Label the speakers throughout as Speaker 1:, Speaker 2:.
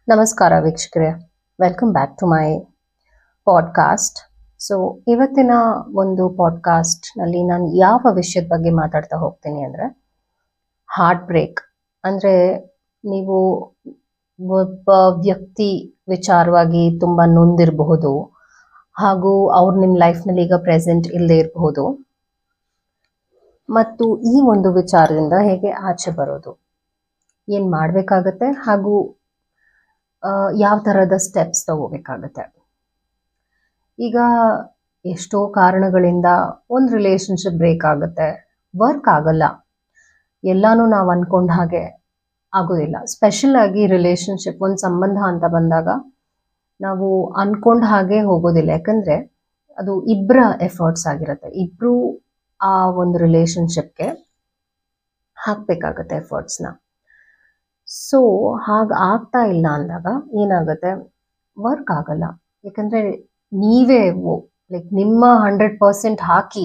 Speaker 1: ನಮಸ್ಕಾರ ವೀಕ್ಷಕರೇ welcome back to my podcast so ಇವತ್ತಿನ ಒಂದು ಪಾಡ್ಕಾಸ್ಟ್ನಲ್ಲಿ ನಾನು ಯಾವ ವಿಷಯದ ಬಗ್ಗೆ ಮಾತಾಡ್ತಾ ಹೋಗ್ತೀನಿ ಅಂದರೆ ಹಾರ್ಟ್ ಬ್ರೇಕ್ ಅಂದರೆ ನೀವು ಒಬ್ಬ ವ್ಯಕ್ತಿ ವಿಚಾರವಾಗಿ ತುಂಬ ನೊಂದಿರಬಹುದು ಹಾಗೂ ಅವ್ರು ನಿಮ್ಮ ಲೈಫ್ನಲ್ಲಿ ಈಗ ಪ್ರೆಸೆಂಟ್ ಇಲ್ಲದೆ ಇರಬಹುದು ಮತ್ತು ಈ ಒಂದು ವಿಚಾರದಿಂದ ಹೇಗೆ ಆಚೆ ಬರೋದು ಏನು ಮಾಡಬೇಕಾಗತ್ತೆ ಹಾಗೂ ಯಾವ ಥರದ ಸ್ಟೆಪ್ಸ್ ತಗೋಬೇಕಾಗತ್ತೆ ಈಗ ಎಷ್ಟೋ ಕಾರಣಗಳಿಂದ ಒಂದು ರಿಲೇಶನ್ಶಿಪ್ ಬ್ರೇಕ್ ಆಗುತ್ತೆ ವರ್ಕ್ ಆಗಲ್ಲ ಎಲ್ಲಾನು ನಾವು ಅನ್ಕೊಂಡ ಹಾಗೆ ಆಗೋದಿಲ್ಲ ಸ್ಪೆಷಲ್ ಆಗಿ ರಿಲೇಶನ್ಶಿಪ್ ಒಂದು ಸಂಬಂಧ ಅಂತ ಬಂದಾಗ ನಾವು ಅನ್ಕೊಂಡ ಹಾಗೆ ಹೋಗೋದಿಲ್ಲ ಯಾಕಂದ್ರೆ ಅದು ಇಬ್ಬರ ಎಫರ್ಟ್ಸ್ ಆಗಿರುತ್ತೆ ಇಬ್ರು ಆ ಒಂದು ರಿಲೇಶನ್ಶಿಪ್ಗೆ ಹಾಕ್ಬೇಕಾಗತ್ತೆ ಎಫರ್ಟ್ಸ್ನ ಸೊ ಹಾಗೆ ಆಗ್ತಾ ಇಲ್ಲ ಅಂದಾಗ ಏನಾಗುತ್ತೆ ವರ್ಕ್ ಆಗಲ್ಲ ಯಾಕಂದರೆ ನೀವೇ ಲೈಕ್ ನಿಮ್ಮ ಹಂಡ್ರೆಡ್ ಪರ್ಸೆಂಟ್ ಹಾಕಿ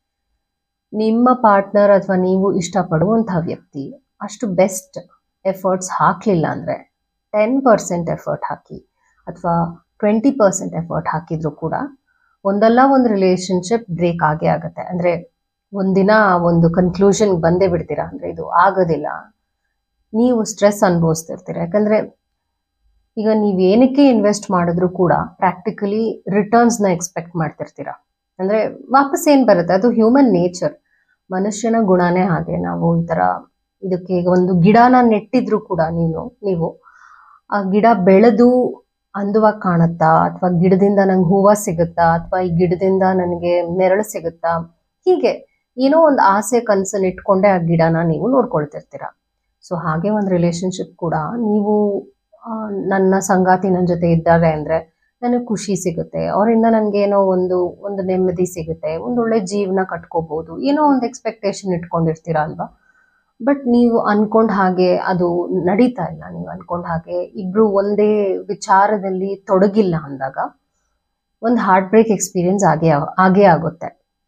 Speaker 1: ನಿಮ್ಮ ಪಾರ್ಟ್ನರ್ ಅಥವಾ ನೀವು ಇಷ್ಟಪಡುವಂಥ ವ್ಯಕ್ತಿ ಅಷ್ಟು ಬೆಸ್ಟ್ ಎಫರ್ಟ್ಸ್ ಹಾಕಲಿಲ್ಲ ಅಂದರೆ ಟೆನ್ ಪರ್ಸೆಂಟ್ ಎಫರ್ಟ್ ಹಾಕಿ ಅಥವಾ ಟ್ವೆಂಟಿ ಪರ್ಸೆಂಟ್ ಎಫರ್ಟ್ ಹಾಕಿದ್ರು ಕೂಡ ಒಂದಲ್ಲ ಒಂದು ರಿಲೇಶನ್ಶಿಪ್ ಬ್ರೇಕ್ ಆಗೇ ಆಗುತ್ತೆ ಅಂದರೆ ಒಂದಿನ ಒಂದು ಕನ್ಕ್ಲೂಷನ್ಗೆ ಬಂದೇ ಬಿಡ್ತೀರಾ ಅಂದರೆ ಇದು ಆಗೋದಿಲ್ಲ ನೀವು ಸ್ಟ್ರೆಸ್ ಅನುಭವಿಸ್ತಿರ್ತೀರ ಯಾಕಂದರೆ ಈಗ ನೀವು ಏನಕ್ಕೆ ಇನ್ವೆಸ್ಟ್ ಮಾಡಿದ್ರು ಕೂಡ ಪ್ರಾಕ್ಟಿಕಲಿ ರಿಟರ್ನ್ಸ್ನ ಎಕ್ಸ್ಪೆಕ್ಟ್ ಮಾಡ್ತಿರ್ತೀರ ಅಂದರೆ ವಾಪಸ್ ಏನು ಬರುತ್ತೆ ಅದು ಹ್ಯೂಮನ್ ನೇಚರ್ ಮನುಷ್ಯನ ಗುಣನೇ ಹಾಗೆ ನಾವು ಈ ಥರ ಇದಕ್ಕೆ ಈಗ ಒಂದು ಗಿಡನ ನೆಟ್ಟಿದ್ರು ಕೂಡ ನೀವು ನೀವು ಆ ಗಿಡ ಬೆಳೆದು ಅಂದವಾಗಿ ಕಾಣುತ್ತಾ ಅಥವಾ ಗಿಡದಿಂದ ನಂಗೆ ಹೂವು ಸಿಗುತ್ತಾ ಅಥವಾ ಈ ಗಿಡದಿಂದ ನನಗೆ ನೆರಳು ಸಿಗುತ್ತಾ ಹೀಗೆ ಏನೋ ಒಂದು ಆಸೆ ಕನಸನ್ನು ಇಟ್ಕೊಂಡೆ ಆ ಗಿಡನ ನೀವು ನೋಡ್ಕೊಳ್ತಿರ್ತೀರ ಸೊ ಹಾಗೆ ಒಂದು ರಿಲೇಶನ್ಶಿಪ್ ಕೂಡ ನೀವು ನನ್ನ ಸಂಗಾತಿ ನನ್ನ ಜೊತೆ ಇದ್ದಾರೆ ಅಂದರೆ ನನಗೆ ಖುಷಿ ಸಿಗುತ್ತೆ ಅವರಿಂದ ನನಗೆ ಏನೋ ಒಂದು ಒಂದು ನೆಮ್ಮದಿ ಸಿಗುತ್ತೆ ಒಂದು ಒಳ್ಳೆ ಜೀವನ ಕಟ್ಕೋಬಹುದು ಏನೋ ಒಂದು ಎಕ್ಸ್ಪೆಕ್ಟೇಷನ್ ಇಟ್ಕೊಂಡಿರ್ತೀರ ಅಲ್ವಾ ಬಟ್ ನೀವು ಅನ್ಕೊಂಡ ಹಾಗೆ ಅದು ನಡೀತಾ ಇಲ್ಲ ನೀವು ಅನ್ಕೊಂಡ ಹಾಗೆ ಇಬ್ರು ಒಂದೇ ವಿಚಾರದಲ್ಲಿ ತೊಡಗಿಲ್ಲ ಅಂದಾಗ ಒಂದು ಹಾರ್ಟ್ ಬ್ರೇಕ್ ಎಕ್ಸ್ಪೀರಿಯನ್ಸ್ ಆಗೇ ಆಗೇ ಆಗುತ್ತೆ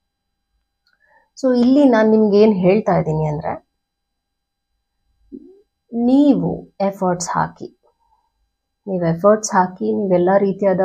Speaker 1: ಸೊ ಇಲ್ಲಿ ನಾನು ನಿಮ್ಗೆ ಏನು ಹೇಳ್ತಾ ಇದ್ದೀನಿ ಅಂದರೆ ನೀವು ಎಫರ್ಟ್ಸ್ ಹಾಕಿ ನೀವು ಎಫರ್ಟ್ಸ್ ಹಾಕಿ ನೀವೆಲ್ಲ ರೀತಿಯಾದ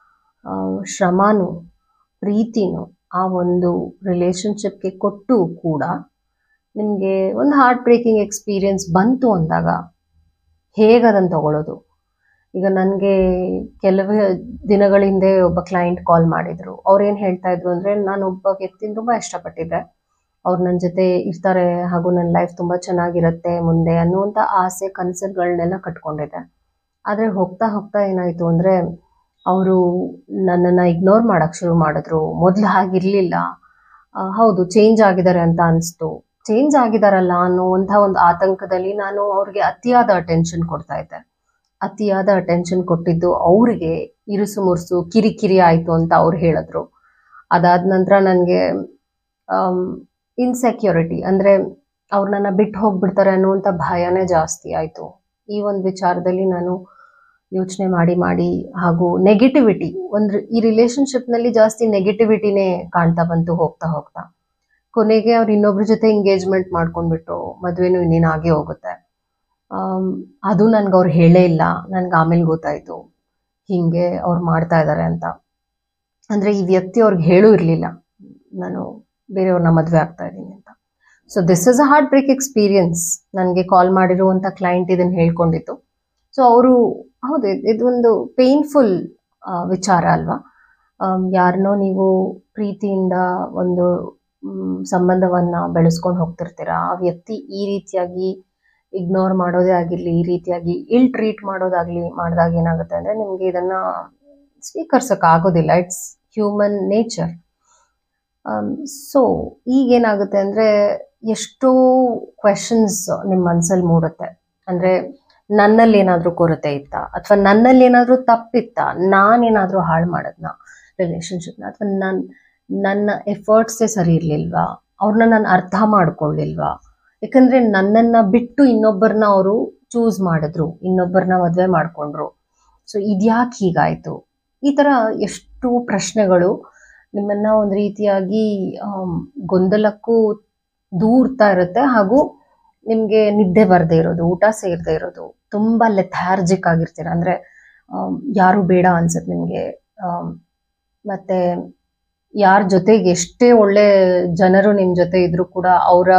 Speaker 1: ಶ್ರಮನೂ ಪ್ರೀತಿನೂ ಆ ಒಂದು ರಿಲೇಶನ್ಶಿಪ್ಗೆ ಕೊಟ್ಟು ಕೂಡ ನಿಮಗೆ ಒಂದು ಹಾರ್ಟ್ ಬ್ರೇಕಿಂಗ್ ಎಕ್ಸ್ಪೀರಿಯನ್ಸ್ ಬಂತು ಅಂದಾಗ ಹೇಗೆ ಅದನ್ನು ತಗೊಳ್ಳೋದು ಈಗ ನನಗೆ ಕೆಲವೇ ದಿನಗಳ ಹಿಂದೆ ಒಬ್ಬ ಕ್ಲೈಂಟ್ ಕಾಲ್ ಮಾಡಿದರು ಅವ್ರು ಏನು ಹೇಳ್ತಾ ಇದ್ರು ಅಂದರೆ ನಾನು ಒಬ್ಬ ವ್ಯಕ್ತಿನ ತುಂಬ ಇಷ್ಟಪಟ್ಟಿದ್ದೆ ಅವ್ರು ನನ್ನ ಜೊತೆ ಇರ್ತಾರೆ ಹಾಗೂ ನನ್ನ ಲೈಫ್ ತುಂಬ ಚೆನ್ನಾಗಿರುತ್ತೆ ಮುಂದೆ ಅನ್ನುವಂಥ ಆಸೆ ಕನಸುಗಳನ್ನೆಲ್ಲ ಕಟ್ಕೊಂಡಿದ್ದೆ ಆದರೆ ಹೋಗ್ತಾ ಹೋಗ್ತಾ ಏನಾಯಿತು ಅಂದರೆ ಅವರು ನನ್ನನ್ನು ಇಗ್ನೋರ್ ಮಾಡೋಕ್ಕೆ ಶುರು ಮಾಡಿದ್ರು ಮೊದಲು ಹಾಗಿರಲಿಲ್ಲ ಹೌದು ಚೇಂಜ್ ಆಗಿದ್ದಾರೆ ಅಂತ ಅನಿಸ್ತು ಚೇಂಜ್ ಆಗಿದಾರಲ್ಲ ಅನ್ನುವಂಥ ಒಂದು ಆತಂಕದಲ್ಲಿ ನಾನು ಅವ್ರಿಗೆ ಅತಿಯಾದ ಅಟೆನ್ಷನ್ ಕೊಡ್ತಾ ಇದ್ದೆ ಅತಿಯಾದ ಅಟೆನ್ಷನ್ ಕೊಟ್ಟಿದ್ದು ಅವರಿಗೆ ಇರುಸು ಮುರುಸು ಕಿರಿಕಿರಿ ಆಯಿತು ಅಂತ ಅವ್ರು ಹೇಳಿದ್ರು ಅದಾದ ನಂತರ ನನಗೆ ಇನ್ಸೆಕ್ಯೂರಿಟಿ ಅಂದರೆ ಅವ್ರು ನನ್ನ ಬಿಟ್ಟು ಹೋಗ್ಬಿಡ್ತಾರೆ ಅನ್ನುವಂಥ ಭಯನೇ ಜಾಸ್ತಿ ಆಯಿತು ಈ ಒಂದು ವಿಚಾರದಲ್ಲಿ ನಾನು ಯೋಚನೆ ಮಾಡಿ ಮಾಡಿ ಹಾಗೂ ನೆಗೆಟಿವಿಟಿ ಒಂದು ಈ ರಿಲೇಶನ್ಶಿಪ್ನಲ್ಲಿ ಜಾಸ್ತಿ ನೆಗೆಟಿವಿಟಿನೇ ಕಾಣ್ತಾ ಬಂತು ಹೋಗ್ತಾ ಹೋಗ್ತಾ ಕೊನೆಗೆ ಅವ್ರು ಇನ್ನೊಬ್ರ ಜೊತೆ ಎಂಗೇಜ್ಮೆಂಟ್ ಮಾಡ್ಕೊಂಡ್ಬಿಟ್ರು ಮದುವೆನೂ ಇನ್ನೇನು ಆಗೇ ಹೋಗುತ್ತೆ ಅದು ನನ್ಗೆ ಅವ್ರು ಹೇಳೇ ಇಲ್ಲ ನನ್ಗೆ ಆಮೇಲೆ ಗೊತ್ತಾಯಿತು ಹೀಗೆ ಅವ್ರು ಮಾಡ್ತಾ ಇದ್ದಾರೆ ಅಂತ ಅಂದರೆ ಈ ವ್ಯಕ್ತಿ ಅವ್ರಿಗೆ ಹೇಳೂ ಇರಲಿಲ್ಲ ನಾನು ಬೇರೆಯವ್ರನ್ನ ಮದುವೆ ಆಗ್ತಾ ಇದ್ದೀನಿ ಅಂತ so this is a heart break experience ನನಗೆ ಕಾಲ್ ಮಾಡಿರುವಂಥ ಕ್ಲೈಂಟ್ ಇದನ್ನು ಹೇಳ್ಕೊಂಡಿತ್ತು ಸೊ ಅವರು ಹೌದು ಇದೊಂದು ಪೇನ್ಫುಲ್ ವಿಚಾರ ಅಲ್ವಾ ಯಾರನ್ನೋ ನೀವು ಪ್ರೀತಿಯಿಂದ ಒಂದು ಸಂಬಂಧವನ್ನು ಬೆಳೆಸ್ಕೊಂಡು ಹೋಗ್ತಿರ್ತೀರ ಆ ವ್ಯಕ್ತಿ ಈ ರೀತಿಯಾಗಿ ಇಗ್ನೋರ್ ಮಾಡೋದೇ ಆಗಿರಲಿ ಈ ರೀತಿಯಾಗಿ ಇಲ್ ಟ್ರೀಟ್ ಮಾಡೋದಾಗಲಿ ಮಾಡಿದಾಗ ಏನಾಗುತ್ತೆ ಅಂದರೆ ನಿಮಗೆ ಇದನ್ನು ಸ್ವೀಕರಿಸೋಕ್ಕಾಗೋದಿಲ್ಲ ಇಟ್ಸ್ ಹ್ಯೂಮನ್ ನೇಚರ್ ಸೊ ಈಗೇನಾಗುತ್ತೆ ಅಂದರೆ ಎಷ್ಟೋ ಕ್ವೆಶನ್ಸ್ ನಿಮ್ಮ ಮನಸ್ಸಲ್ಲಿ ಮೂಡುತ್ತೆ ಅಂದರೆ ನನ್ನಲ್ಲಿ ಏನಾದರೂ ಕೊರತೆ ಇತ್ತಾ ಅಥವಾ ನನ್ನಲ್ಲಿ ಏನಾದರೂ ತಪ್ಪಿತ್ತಾ ನಾನೇನಾದರೂ ಹಾಳು ಮಾಡೋದ್ನ ರಿಲೇಶನ್ಶಿಪ್ನ ಅಥವಾ ನನ್ನ ನನ್ನ ಎಫರ್ಟ್ಸೇ ಸರಿ ಇರಲಿಲ್ವಾ ಅವ್ರನ್ನ ನಾನು ಅರ್ಥ ಮಾಡ್ಕೊಳ್ಳಿಲ್ವಾ ಯಾಕಂದರೆ ನನ್ನನ್ನು ಬಿಟ್ಟು ಇನ್ನೊಬ್ಬರನ್ನ ಅವರು ಚೂಸ್ ಮಾಡಿದ್ರು ಇನ್ನೊಬ್ಬರನ್ನ ಮದುವೆ ಮಾಡಿಕೊಂಡ್ರು ಸೊ ಇದ್ಯಾಕೆ ಹೀಗಾಯಿತು ಈ ಥರ ಎಷ್ಟು ಪ್ರಶ್ನೆಗಳು ನಿಮ್ಮನ್ನ ಒಂದು ರೀತಿಯಾಗಿ ಗೊಂದಲಕ್ಕೂ ದೂರ್ತಾ ಇರುತ್ತೆ ಹಾಗೂ ನಿಮಗೆ ನಿದ್ದೆ ಬರದೇ ಇರೋದು ಊಟ ಸೇರದೇ ಇರೋದು ತುಂಬ ಲೆಥಾರ್ಜಿಕ್ ಆಗಿರ್ತೀರ ಅಂದರೆ ಯಾರು ಬೇಡ ಅನ್ಸುತ್ತೆ ನಿಮಗೆ ಮತ್ತು ಯಾರ ಜೊತೆಗೆ ಎಷ್ಟೇ ಒಳ್ಳೆ ಜನರು ನಿಮ್ಮ ಜೊತೆ ಇದ್ರೂ ಕೂಡ ಅವರ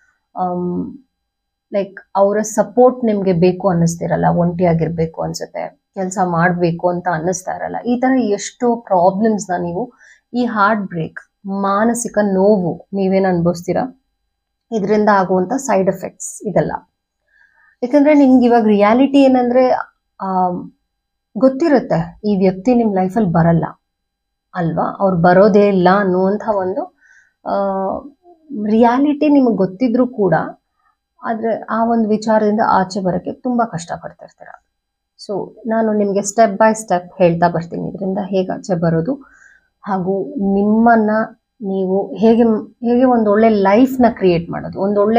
Speaker 1: ಲೈಕ್ ಅವರ ಸಪೋರ್ಟ್ ನಿಮಗೆ ಬೇಕು ಅನ್ನಿಸ್ತಿರಲ್ಲ ಒಂಟಿಯಾಗಿರ್ಬೇಕು ಅನ್ಸುತ್ತೆ ಕೆಲಸ ಮಾಡಬೇಕು ಅಂತ ಅನ್ನಿಸ್ತಾ ಇರಲ್ಲ ಈ ಥರ ಎಷ್ಟೋ ಪ್ರಾಬ್ಲಮ್ಸ್ನ ನೀವು ಈ ಹಾರ್ಟ್ ಬ್ರೇಕ್ ಮಾನಸಿಕ ನೋವು ನೀವೇನು ಅನುಭವಿಸ್ತೀರಾ ಇದರಿಂದ ಆಗುವಂಥ ಸೈಡ್ ಎಫೆಕ್ಟ್ಸ್ ಇದೆಲ್ಲ ಯಾಕಂದ್ರೆ ನಿಮ್ಗೆ ಇವಾಗ ರಿಯಾಲಿಟಿ ಏನಂದ್ರೆ ಗೊತ್ತಿರುತ್ತೆ ಈ ವ್ಯಕ್ತಿ ನಿಮ್ಮ ಲೈಫಲ್ಲಿ ಬರಲ್ಲ ಅಲ್ವಾ ಅವ್ರು ಬರೋದೇ ಇಲ್ಲ ಅನ್ನುವಂಥ ಒಂದು ರಿಯಾಲಿಟಿ ನಿಮಗೆ ಗೊತ್ತಿದ್ರೂ ಕೂಡ ಆದರೆ ಆ ಒಂದು ವಿಚಾರದಿಂದ ಆಚೆ ಬರೋಕ್ಕೆ ತುಂಬ ಕಷ್ಟಪಡ್ತಾ ಇರ್ತೀರ ಸೊ ನಾನು ನಿಮಗೆ ಸ್ಟೆಪ್ ಬೈ ಸ್ಟೆಪ್ ಹೇಳ್ತಾ ಬರ್ತೀನಿ ಇದರಿಂದ ಹೇಗೆ ಆಚೆ ಬರೋದು ಹಾಗೂ ನಿಮ್ಮನ್ನ ನೀವು ಹೇಗೆ ಹೇಗೆ ಒಂದು ಒಳ್ಳೆ ಲೈಫ್ನ ಕ್ರಿಯೇಟ್ ಮಾಡೋದು ಒಂದೊಳ್ಳೆ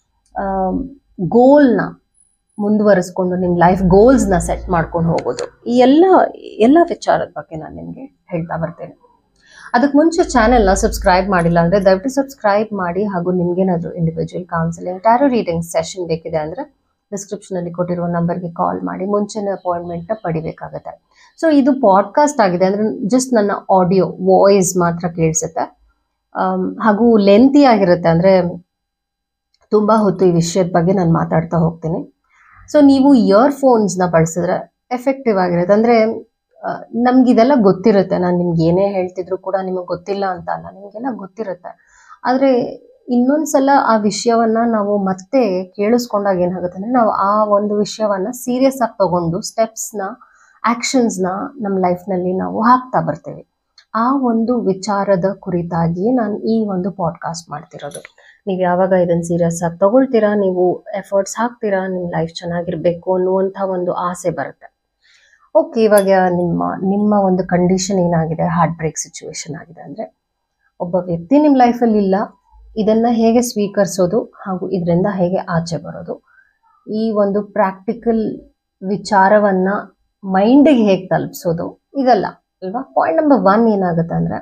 Speaker 1: ಗೋಲ್ನ ಮುಂದುವರಿಸ್ಕೊಂಡು ನಿಮ್ಮ ಲೈಫ್ ಗೋಲ್ಸ್ನ ಸೆಟ್ ಮಾಡ್ಕೊಂಡು ಹೋಗೋದು ಈ ಎಲ್ಲ ಎಲ್ಲ ವಿಚಾರದ ಬಗ್ಗೆ ನಾನು ನಿಮಗೆ ಹೇಳ್ತಾ ಬರ್ತೇನೆ ಅದಕ್ಕೆ ಮುಂಚೆ ಚಾನೆಲ್ನ ಸಬ್ಸ್ಕ್ರೈಬ್ ಮಾಡಿಲ್ಲ ಅಂದರೆ ದಯವಿಟ್ಟು ಸಬ್ಸ್ಕ್ರೈಬ್ ಮಾಡಿ ಹಾಗೂ ನಿಮ್ಗೇನಾದರೂ individual counselling tarot reading session ಬೇಕಿದೆ ಅಂದರೆ ಡಿಸ್ಕ್ರಿಪ್ಷನಲ್ಲಿ ಕೊಟ್ಟಿರುವ ನಂಬರ್ಗೆ ಕಾಲ್ ಮಾಡಿ ಮುಂಚಿನ ಅಪಾಯಿಂಟ್ಮೆಂಟ್ನ ಪಡಿಬೇಕಾಗತ್ತೆ ಸೊ ಇದು ಪಾಡ್ಕಾಸ್ಟ್ ಆಗಿದೆ ಅಂದರೆ ಜಸ್ಟ್ ನನ್ನ ಆಡಿಯೋ ವಾಯ್ಸ್ ಮಾತ್ರ ಕೇಳಿಸುತ್ತೆ ಹಾಗೂ ಲೆಂತಿ ಆಗಿರುತ್ತೆ ಅಂದರೆ ತುಂಬ ಹೊತ್ತು ಈ ವಿಷಯದ ಬಗ್ಗೆ ನಾನು ಮಾತಾಡ್ತಾ ಹೋಗ್ತೀನಿ ಸೊ ನೀವು ಇಯರ್ಫೋನ್ಸ್ನ ಬಳಸಿದ್ರೆ ಎಫೆಕ್ಟಿವ್ ಆಗಿರುತ್ತೆ ಅಂದರೆ ನಮ್ಗಿದೆಲ್ಲ ಗೊತ್ತಿರುತ್ತೆ ನಾನು ನಿಮ್ಗೆ ಏನೇ ಹೇಳ್ತಿದ್ರು ಕೂಡ ನಿಮಗೆ ಗೊತ್ತಿಲ್ಲ ಅಂತ ಅಲ್ಲ ನಿಮಗೆಲ್ಲ ಗೊತ್ತಿರುತ್ತೆ ಆದರೆ ಇನ್ನೊಂದ್ಸಲ ಆ ವಿಷಯವನ್ನ ನಾವು ಮತ್ತೆ ಕೇಳಿಸ್ಕೊಂಡಾಗ ಏನಾಗುತ್ತೆ ಅಂದರೆ ನಾವು ಆ ಒಂದು ವಿಷಯವನ್ನ ಸೀರಿಯಸ್ ಆಗಿ ತಗೊಂಡು ಸ್ಟೆಪ್ಸ್ನ ಆ್ಯಕ್ಷನ್ಸ್ನ ನಮ್ಮ ಲೈಫ್ನಲ್ಲಿ ನಾವು ಹಾಕ್ತಾ ಬರ್ತೇವೆ ಆ ಒಂದು ವಿಚಾರದ ಕುರಿತಾಗಿ ನಾನು ಈ ಒಂದು ಪಾಡ್ಕಾಸ್ಟ್ ಮಾಡ್ತಿರೋದು ನೀವು ಯಾವಾಗ ಇದನ್ನು ಸೀರಿಯಸ್ ಆಗಿ ತಗೊಳ್ತೀರಾ ನೀವು ಎಫರ್ಟ್ಸ್ ಹಾಕ್ತೀರಾ ನಿಮ್ಮ ಲೈಫ್ ಚೆನ್ನಾಗಿರ್ಬೇಕು ಅನ್ನುವಂಥ ಒಂದು ಆಸೆ ಬರುತ್ತೆ ಓಕೆ ಇವಾಗ ನಿಮ್ಮ ನಿಮ್ಮ ಒಂದು ಕಂಡೀಷನ್ ಏನಾಗಿದೆ ಹಾರ್ಟ್ ಬ್ರೇಕ್ ಸಿಚುವೇಶನ್ ಆಗಿದೆ ಅಂದರೆ ಒಬ್ಬ ವ್ಯಕ್ತಿ ನಿಮ್ಮ ಲೈಫಲ್ಲಿ ಇಲ್ಲ ಇದನ್ನು ಹೇಗೆ ಸ್ವೀಕರಿಸೋದು ಹಾಗೂ ಇದರಿಂದ ಹೇಗೆ ಆಚೆ ಬರೋದು ಈ ಒಂದು ಪ್ರಾಕ್ಟಿಕಲ್ ವಿಚಾರವನ್ನು ಮೈಂಡಿಗೆ ಹೇಗೆ ತಲುಪಿಸೋದು ಇದೆಲ್ಲ ಅಲ್ವಾ ಪಾಯಿಂಟ್ ನಂಬರ್ ಒನ್ ಏನಾಗುತ್ತೆ ಅಂದರೆ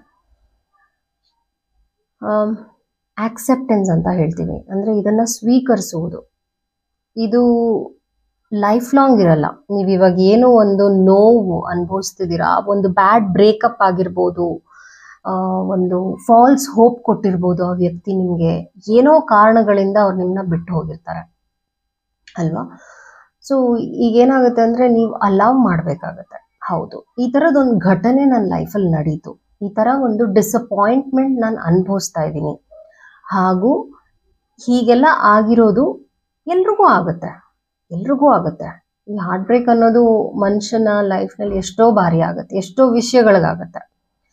Speaker 1: ಆಕ್ಸೆಪ್ಟೆನ್ಸ್ ಅಂತ ಹೇಳ್ತೀವಿ ಅಂದರೆ ಇದನ್ನು ಸ್ವೀಕರಿಸುವುದು ಇದು ಲೈಫ್ ಲಾಂಗ್ ಇರಲ್ಲ ನೀವು ಇವಾಗ ಏನೋ ಒಂದು ನೋವು ಅನುಭವಿಸ್ತಿದ್ದೀರಾ ಒಂದು ಬ್ಯಾಡ್ ಬ್ರೇಕಪ್ ಆಗಿರ್ಬೋದು ಒಂದು ಫಾಲ್ಸ್ ಹೋಪ್ ಕೊಟ್ಟಿರ್ಬೋದು ಆ ವ್ಯಕ್ತಿ ನಿಮಗೆ ಏನೋ ಕಾರಣಗಳಿಂದ ಅವ್ರು ನಿಮ್ಮನ್ನ ಬಿಟ್ಟು ಹೋಗಿರ್ತಾರೆ ಅಲ್ವಾ ಸೊ ಈಗೇನಾಗುತ್ತೆ ಅಂದರೆ ನೀವು ಅಲಾವ್ ಮಾಡಬೇಕಾಗತ್ತೆ ಹೌದು ಈ ಥರದೊಂದು ಘಟನೆ ನನ್ನ ಲೈಫಲ್ಲಿ ನಡೀತು ಈ ಥರ ಒಂದು ಡಿಸಪಾಯಿಂಟ್ಮೆಂಟ್ ನಾನು ಅನುಭವಿಸ್ತಾ ಇದ್ದೀನಿ ಹಾಗೂ ಹೀಗೆಲ್ಲ ಆಗಿರೋದು ಎಲ್ರಿಗೂ ಆಗುತ್ತೆ ಎಲ್ರಿಗೂ ಆಗುತ್ತೆ ಈ ಹಾರ್ಟ್ ಬ್ರೇಕ್ ಅನ್ನೋದು ಮನುಷ್ಯನ ಲೈಫ್ನಲ್ಲಿ ಎಷ್ಟೋ ಬಾರಿ ಆಗುತ್ತೆ ಎಷ್ಟೋ ವಿಷಯಗಳಿಗಾಗತ್ತೆ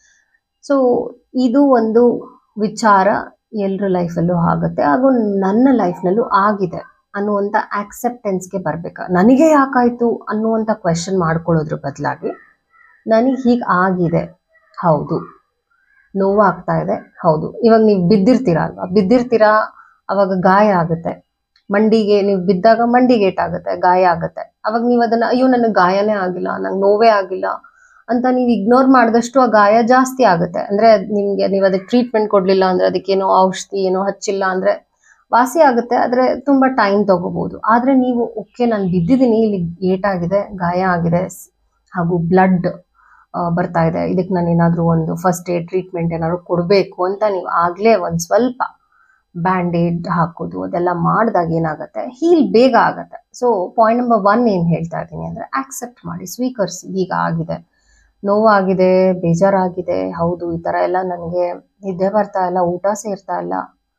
Speaker 1: ಸೊ ಇದು ಒಂದು ವಿಚಾರ ಎಲ್ಲರ ಲೈಫಲ್ಲೂ ಆಗುತ್ತೆ ಹಾಗೂ ನನ್ನ ಲೈಫ್ನಲ್ಲೂ ಆಗಿದೆ ಅನ್ನುವಂಥ ಆಕ್ಸೆಪ್ಟೆನ್ಸ್ಗೆ ಬರಬೇಕು ನನಗೆ ಯಾಕಾಯಿತು ಅನ್ನುವಂಥ ಕ್ವೆಶನ್ ಮಾಡ್ಕೊಳ್ಳೋದ್ರ ಬದಲಾಗಿ ನನಗೆ ಹೀಗೆ ಆಗಿದೆ ಹೌದು ನೋವಾಗ್ತಾ ಇದೆ ಹೌದು ಇವಾಗ ನೀವು ಬಿದ್ದಿರ್ತೀರಾ ಅಲ್ವಾ ಬಿದ್ದಿರ್ತೀರಾ ಅವಾಗ ಗಾಯ ಆಗುತ್ತೆ ಮಂಡಿಗೆ ನೀವು ಬಿದ್ದಾಗ ಮಂಡಿಗೆ ಏಟಾಗುತ್ತೆ ಗಾಯ ಆಗುತ್ತೆ ಅವಾಗ ನೀವು ಅದನ್ನ ಅಯ್ಯೋ ನನಗೆ ಗಾಯನೇ ಆಗಿಲ್ಲ ನಂಗೆ ನೋವೇ ಆಗಿಲ್ಲ ಅಂತ ನೀವು ಇಗ್ನೋರ್ ಮಾಡಿದಷ್ಟು ಆ ಗಾಯ ಜಾಸ್ತಿ ಆಗುತ್ತೆ ಅಂದ್ರೆ ನಿಮ್ಗೆ ನೀವು ಅದಕ್ಕೆ ಟ್ರೀಟ್ಮೆಂಟ್ ಕೊಡ್ಲಿಲ್ಲ ಅಂದ್ರೆ ಅದಕ್ಕೇನೋ ಔಷಧಿ ಏನೋ ಹಚ್ಚಿಲ್ಲ ಅಂದ್ರೆ ವಾಸಿ ಆಗುತ್ತೆ ಆದ್ರೆ ತುಂಬಾ ಟೈಮ್ ತಗೋಬಹುದು ಆದ್ರೆ ನೀವು ಓಕೆ ನಾನು ಬಿದ್ದಿದ್ದೀನಿ ಇಲ್ಲಿ ಏಟಾಗಿದೆ ಗಾಯ ಆಗಿದೆ ಹಾಗೂ ಬ್ಲಡ್ ಬರ್ತಾ ಇದೆ ಇದಕ್ಕೆ ನಾನು ಏನಾದರೂ ಒಂದು ಫಸ್ಟ್ ಏಡ್ ಟ್ರೀಟ್ಮೆಂಟ್ ಏನಾದ್ರು ಕೊಡಬೇಕು ಅಂತ ನೀವು ಆಗಲೇ ಒಂದು ಸ್ವಲ್ಪ ಬ್ಯಾಂಡೇಡ್ ಹಾಕೋದು ಅದೆಲ್ಲ ಮಾಡಿದಾಗ ಏನಾಗುತ್ತೆ ಹೀಲ್ ಬೇಗ ಆಗುತ್ತೆ ಸೊ ಪಾಯಿಂಟ್ ನಂಬರ್ ಒನ್ ಏನು ಹೇಳ್ತಾ ಇದ್ದೀನಿ ಅಂದರೆ ಆಕ್ಸೆಪ್ಟ್ ಮಾಡಿ ಸ್ವೀಕರಿಸಿ ಈಗ ಆಗಿದೆ ನೋವಾಗಿದೆ ಬೇಜಾರಾಗಿದೆ ಹೌದು ಈ ಥರ ಎಲ್ಲ ನನಗೆ ನಿದ್ದೆ ಬರ್ತಾ ಇಲ್ಲ ಊಟ ಸೇರ್ತಾ ಇಲ್ಲ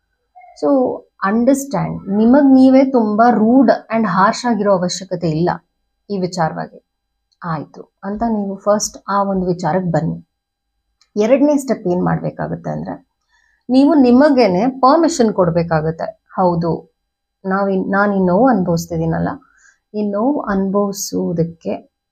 Speaker 1: ಸೊ ಅಂಡರ್ಸ್ಟ್ಯಾಂಡ್ ನಿಮಗೆ ನೀವೇ ತುಂಬ ರೂಡ್ ಆ್ಯಂಡ್ ಹಾರ್ಶ್ ಆಗಿರೋ ಅವಶ್ಯಕತೆ ಇಲ್ಲ ಈ ವಿಚಾರವಾಗಿ ಆಯಿತು ಅಂತ ನೀವು ಫಸ್ಟ್ ಆ ಒಂದು ವಿಚಾರಕ್ಕೆ ಬನ್ನಿ ಎರಡನೇ ಸ್ಟೆಪ್ ಏನು ಮಾಡಬೇಕಾಗುತ್ತೆ ಅಂದರೆ ನೀವು ನಿಮಗೇನೆ ಪರ್ಮಿಷನ್ ಕೊಡಬೇಕಾಗುತ್ತೆ ಹೌದು ನಾವು ನಾನು ಈ ನೋವು ಅನುಭವಿಸ್ತಿದ್ದೀನಲ್ಲ ಈ ನೋವು ಅನುಭವಿಸುವುದಕ್ಕೆ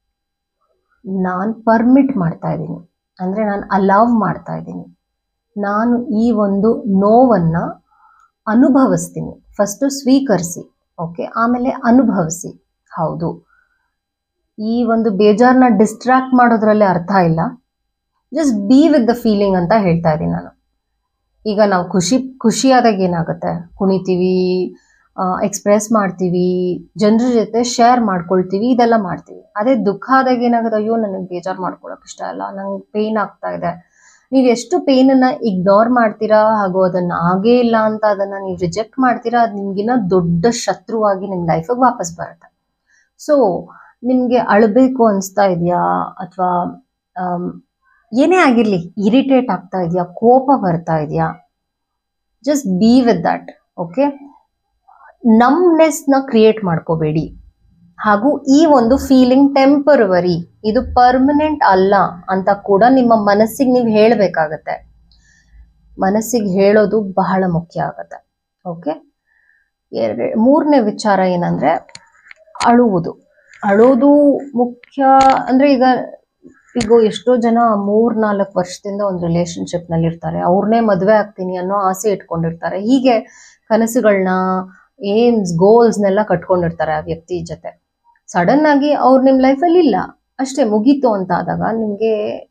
Speaker 1: ನಾನು ಪರ್ಮಿಟ್ ಮಾಡ್ತಾ ಇದ್ದೀನಿ ಅಂದರೆ ನಾನು ಅಲೌವ್ ಮಾಡ್ತಾ ಇದ್ದೀನಿ ನಾನು ಈ ಒಂದು ನೋವನ್ನು ಅನುಭವಿಸ್ತೀನಿ ಫಸ್ಟು ಸ್ವೀಕರಿಸಿ ಓಕೆ ಆಮೇಲೆ ಅನುಭವಿಸಿ ಹೌದು ಈ ಒಂದು ಬೇಜಾರನ್ನ ಡಿಸ್ಟ್ರಾಕ್ಟ್ ಮಾಡೋದ್ರಲ್ಲಿ ಅರ್ಥ ಇಲ್ಲ just be with the feeling ಅಂತ ಹೇಳ್ತಾ ಇದ್ದೀನಿ ನಾನು ಈಗ ನಾವು ಖುಷಿ ಖುಷಿಯಾದಾಗ ಏನಾಗುತ್ತೆ ಕುಣಿತೀವಿ ಎಕ್ಸ್ಪ್ರೆಸ್ ಮಾಡ್ತೀವಿ ಜನರ ಜೊತೆ ಶೇರ್ ಮಾಡ್ಕೊಳ್ತೀವಿ ಇದೆಲ್ಲ ಮಾಡ್ತೀವಿ ಅದೇ ದುಃಖ ಆದಾಗ ಏನಾಗುತ್ತೆ ಅಯ್ಯೋ ನನಗೆ ಬೇಜಾರು ಮಾಡ್ಕೊಳಕ್ ಇಷ್ಟ ಇಲ್ಲ ನಂಗೆ ಪೇನ್ ಆಗ್ತಾ ಇದೆ ನೀವು ಎಷ್ಟು ಪೇನನ್ನ ಇಗ್ನೋರ್ ಮಾಡ್ತೀರಾ ಹಾಗೂ ಅದನ್ನ ಆಗೇ ಇಲ್ಲ ಅಂತ ಅದನ್ನ ನೀವು ರಿಜೆಕ್ಟ್ ಮಾಡ್ತೀರಾ ಅದು ನಿಮ್ಗಿನ್ನ ದೊಡ್ಡ ಶತ್ರುವಾಗಿ ನಿಮ್ಮ ಲೈಫಿಗೆ ವಾಪಸ್ ಬರುತ್ತೆ ಸೊ ನಿಮಗೆ ಅಳಬೇಕು ಅನಿಸ್ತಾ ಇದೆಯಾ ಅಥವಾ ಏನೇ ಆಗಿರಲಿ ಇರಿಟೇಟ್ ಆಗ್ತಾ ಇದೆಯಾ ಕೋಪ ಬರ್ತಾ ಇದೆಯಾ just be with that okay ನಮ್ನೆಸ್ನ ಕ್ರಿಯೇಟ್ ಮಾಡ್ಕೋಬೇಡಿ ಹಾಗೂ ಈ ಒಂದು ಫೀಲಿಂಗ್ ಟೆಂಪರವರಿ ಇದು ಪರ್ಮನೆಂಟ್ ಅಲ್ಲ ಅಂತ ಕೂಡ ನಿಮ್ಮ ಮನಸ್ಸಿಗೆ ನೀವು ಹೇಳಬೇಕಾಗತ್ತೆ ಮನಸ್ಸಿಗೆ ಹೇಳೋದು ಬಹಳ ಮುಖ್ಯ ಆಗತ್ತೆ ಓಕೆ ಎರಡು ಮೂರನೇ ವಿಚಾರ ಏನಂದ್ರೆ ಅಳುವುದು ಅಳೋದು ಮುಖ್ಯ ಅಂದ್ರೆ ಈಗ ಈಗ ಎಷ್ಟೋ ಜನ ಮೂರ್ ನಾಲ್ಕು ವರ್ಷದಿಂದ ಒಂದು ರಿಲೇಶನ್ಶಿಪ್ ನಲ್ಲಿ ಇರ್ತಾರೆ ಅವ್ರನ್ನೇ ಮದ್ವೆ ಆಗ್ತೀನಿ ಅನ್ನೋ ಆಸೆ ಇಟ್ಕೊಂಡಿರ್ತಾರೆ ಹೀಗೆ ಕನಸುಗಳನ್ನ ಏಮ್ಸ್ ಗೋಲ್ಸ್ನೆಲ್ಲ ಕಟ್ಕೊಂಡಿರ್ತಾರೆ ಆ ವ್ಯಕ್ತಿ ಜೊತೆ ಸಡನ್ ಆಗಿ ಅವ್ರು ನಿಮ್ಮ ಲೈಫಲ್ಲಿ ಇಲ್ಲ ಅಷ್ಟೇ ಮುಗೀತು ಅಂತ ಆದಾಗ ನಿಮಗೆ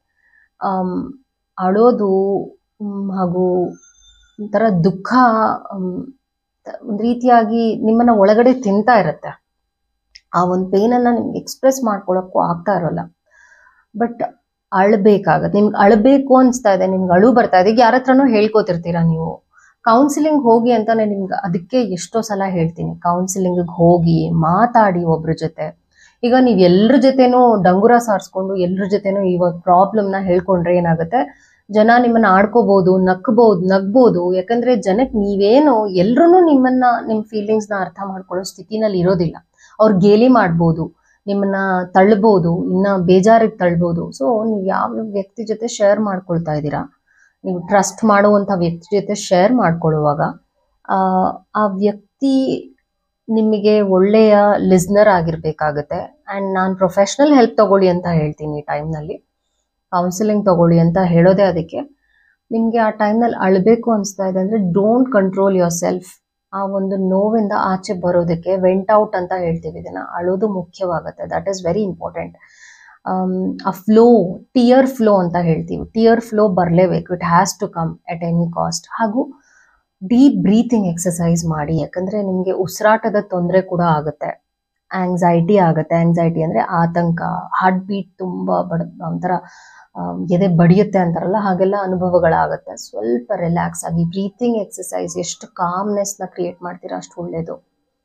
Speaker 1: ಅಳೋದು ಮ್, ಹಾಗೂ ಒಂಥರ ದುಃಖ ಮ್, ಒಂದು ರೀತಿಯಾಗಿ ನಿಮ್ಮನ್ನ ಒಳಗಡೆ ತಿಂತಾ ಇರುತ್ತೆ ಆ ಒಂದು ಪೇನನ್ನ ನಿಮ್ಗೆ ಎಕ್ಸ್ಪ್ರೆಸ್ ಮಾಡ್ಕೊಳಕ್ಕೂ ಆಗ್ತಾ ಇರೋಲ್ಲ ಬಟ್ ಅಳ್ಬೇಕಾಗತ್ತೆ ನಿಮ್ಗೆ ಅಳ್ಬೇಕು ಅನ್ಸ್ತಾ ಇದೆ ನಿಮ್ಗೆ ಅಳು ಬರ್ತಾ ಇದೆ ಈಗ ಯಾರ ಹತ್ರನೂ ಹೇಳ್ಕೊತಿರ್ತೀರಾ ನೀವು ಕೌನ್ಸಿಲಿಂಗ್ ಹೋಗಿ ಅಂತಾನೆ ನಿಮ್ಗೆ ಅದಕ್ಕೆ ಎಷ್ಟೋ ಸಲ ಹೇಳ್ತೀನಿ ಕೌನ್ಸಿಲಿಂಗ್ ಹೋಗಿ ಮಾತಾಡಿ ಒಬ್ರ ಜೊತೆ ಈಗ ನೀವು ಎಲ್ರ ಜೊತೆನೂ ಡಂಗುರ ಸಾರಿಸ್ಕೊಂಡು ಎಲ್ರ ಜೊತೆನೂ ಇವಾಗ ಪ್ರಾಬ್ಲಮ್ನ ಹೇಳ್ಕೊಂಡ್ರೆ ಏನಾಗುತ್ತೆ ಜನ ನಿಮ್ಮನ್ನ ಆಡ್ಕೋಬಹುದು ನಕ್ಬೋದು ನಗ್ಬೋದು ಯಾಕಂದ್ರೆ ಜನಕ್ಕೆ ನೀವೇನು ಎಲ್ರೂ ನಿಮ್ಮನ್ನ ನಿಮ್ಮ ಫೀಲಿಂಗ್ಸ್ನ ಅರ್ಥ ಮಾಡ್ಕೊಳ್ಳೋ ಸ್ಥಿತಿನಲ್ಲಿ ಇರೋದಿಲ್ಲ ಅವ್ರು ಗೇಲಿ ಮಾಡ್ಬೋದು ನಿಮ್ಮನ್ನ ತಳ್ಬೋದು ಇನ್ನ ಬೇಜಾರಿಗೆ ತಳ್ಬೋದು ಸೊ ನೀವು ಯಾವ ವ್ಯಕ್ತಿ ಜೊತೆ ಶೇರ್ ಮಾಡ್ಕೊಳ್ತಾ ಇದ್ದೀರಾ ನೀವು ಟ್ರಸ್ಟ್ ಮಾಡುವಂಥ ವ್ಯಕ್ತಿ ಜೊತೆ ಶೇರ್ ಮಾಡ್ಕೊಳ್ಳುವಾಗ ಆ, ಆ ವ್ಯಕ್ತಿ ನಿಮಗೆ ಒಳ್ಳೆಯ ಲಿಸ್ನರ್ ಆಗಿರ್ಬೇಕಾಗತ್ತೆ ಆ್ಯಂಡ್ ನಾನು ಪ್ರೊಫೆಷ್ನಲ್ ಹೆಲ್ಪ್ ತಗೊಳ್ಳಿ ಅಂತ ಹೇಳ್ತೀನಿ ಈ ಟೈಮ್ನಲ್ಲಿ ಕೌನ್ಸಿಲಿಂಗ್ ತಗೊಳ್ಳಿ ಅಂತ ಹೇಳೋದೇ ಅದಕ್ಕೆ ನಿಮಗೆ ಆ ಟೈಮ್ನಲ್ಲಿ ಅಳಬೇಕು ಅನಿಸ್ತಾ ಇದೆ ಅಂದರೆ ಡೋಂಟ್ ಕಂಟ್ರೋಲ್ ಯುವರ್ ಸೆಲ್ಫ್ ಆ ಒಂದು ನೋವಿಂದ ಆಚೆ ಬರೋದಕ್ಕೆ ವೆಂಟ್ ಔಟ್ ಅಂತ ಹೇಳ್ತೀವಿ ಇದನ್ನ ಅಳೋದು ಮುಖ್ಯವಾಗುತ್ತೆ ದಟ್ ಈಸ್ ವೆರಿ ಇಂಪಾರ್ಟೆಂಟ್ ಆ ಫ್ಲೋ ಟಿಯರ್ ಫ್ಲೋ ಅಂತ ಹೇಳ್ತೀವಿ ಟಿಯರ್ ಫ್ಲೋ ಬರಲೇಬೇಕು it has to come at any cost ಹಾಗೂ ಡೀಪ್ ಬ್ರೀತಿಂಗ್ ಎಕ್ಸಸೈಸ್ ಮಾಡಿ ಯಾಕಂದ್ರೆ ನಿಮಗೆ ಉಸಿರಾಟದ ತೊಂದರೆ ಕೂಡ ಆಗುತ್ತೆ ಆಂಗ್ಸೈಟಿ ಆಗುತ್ತೆ ಆಂಗ್ಸೈಟಿ ಅಂದರೆ ಆತಂಕ ಹಾರ್ಟ್ ಬೀಟ್ ತುಂಬ ಬಡ ಒಂಥರ ಆಮ್, ಎದೆ ಬಡಿಯುತ್ತೆ ಅಂತಾರಲ್ಲ ಹಾಗೆಲ್ಲ ಅನುಭವಗಳಾಗುತ್ತೆ ಸ್ವಲ್ಪ ರಿಲ್ಯಾಕ್ಸ್ ಆಗಿ ಬ್ರೀತಿಂಗ್ ಎಕ್ಸಸೈಸ್ ಎಷ್ಟು ಕಾಮ್ನೆಸ್ನ ಕ್ರಿಯೇಟ್ ಮಾಡ್ತೀರಾ ಅಷ್ಟು ಒಳ್ಳೆಯದು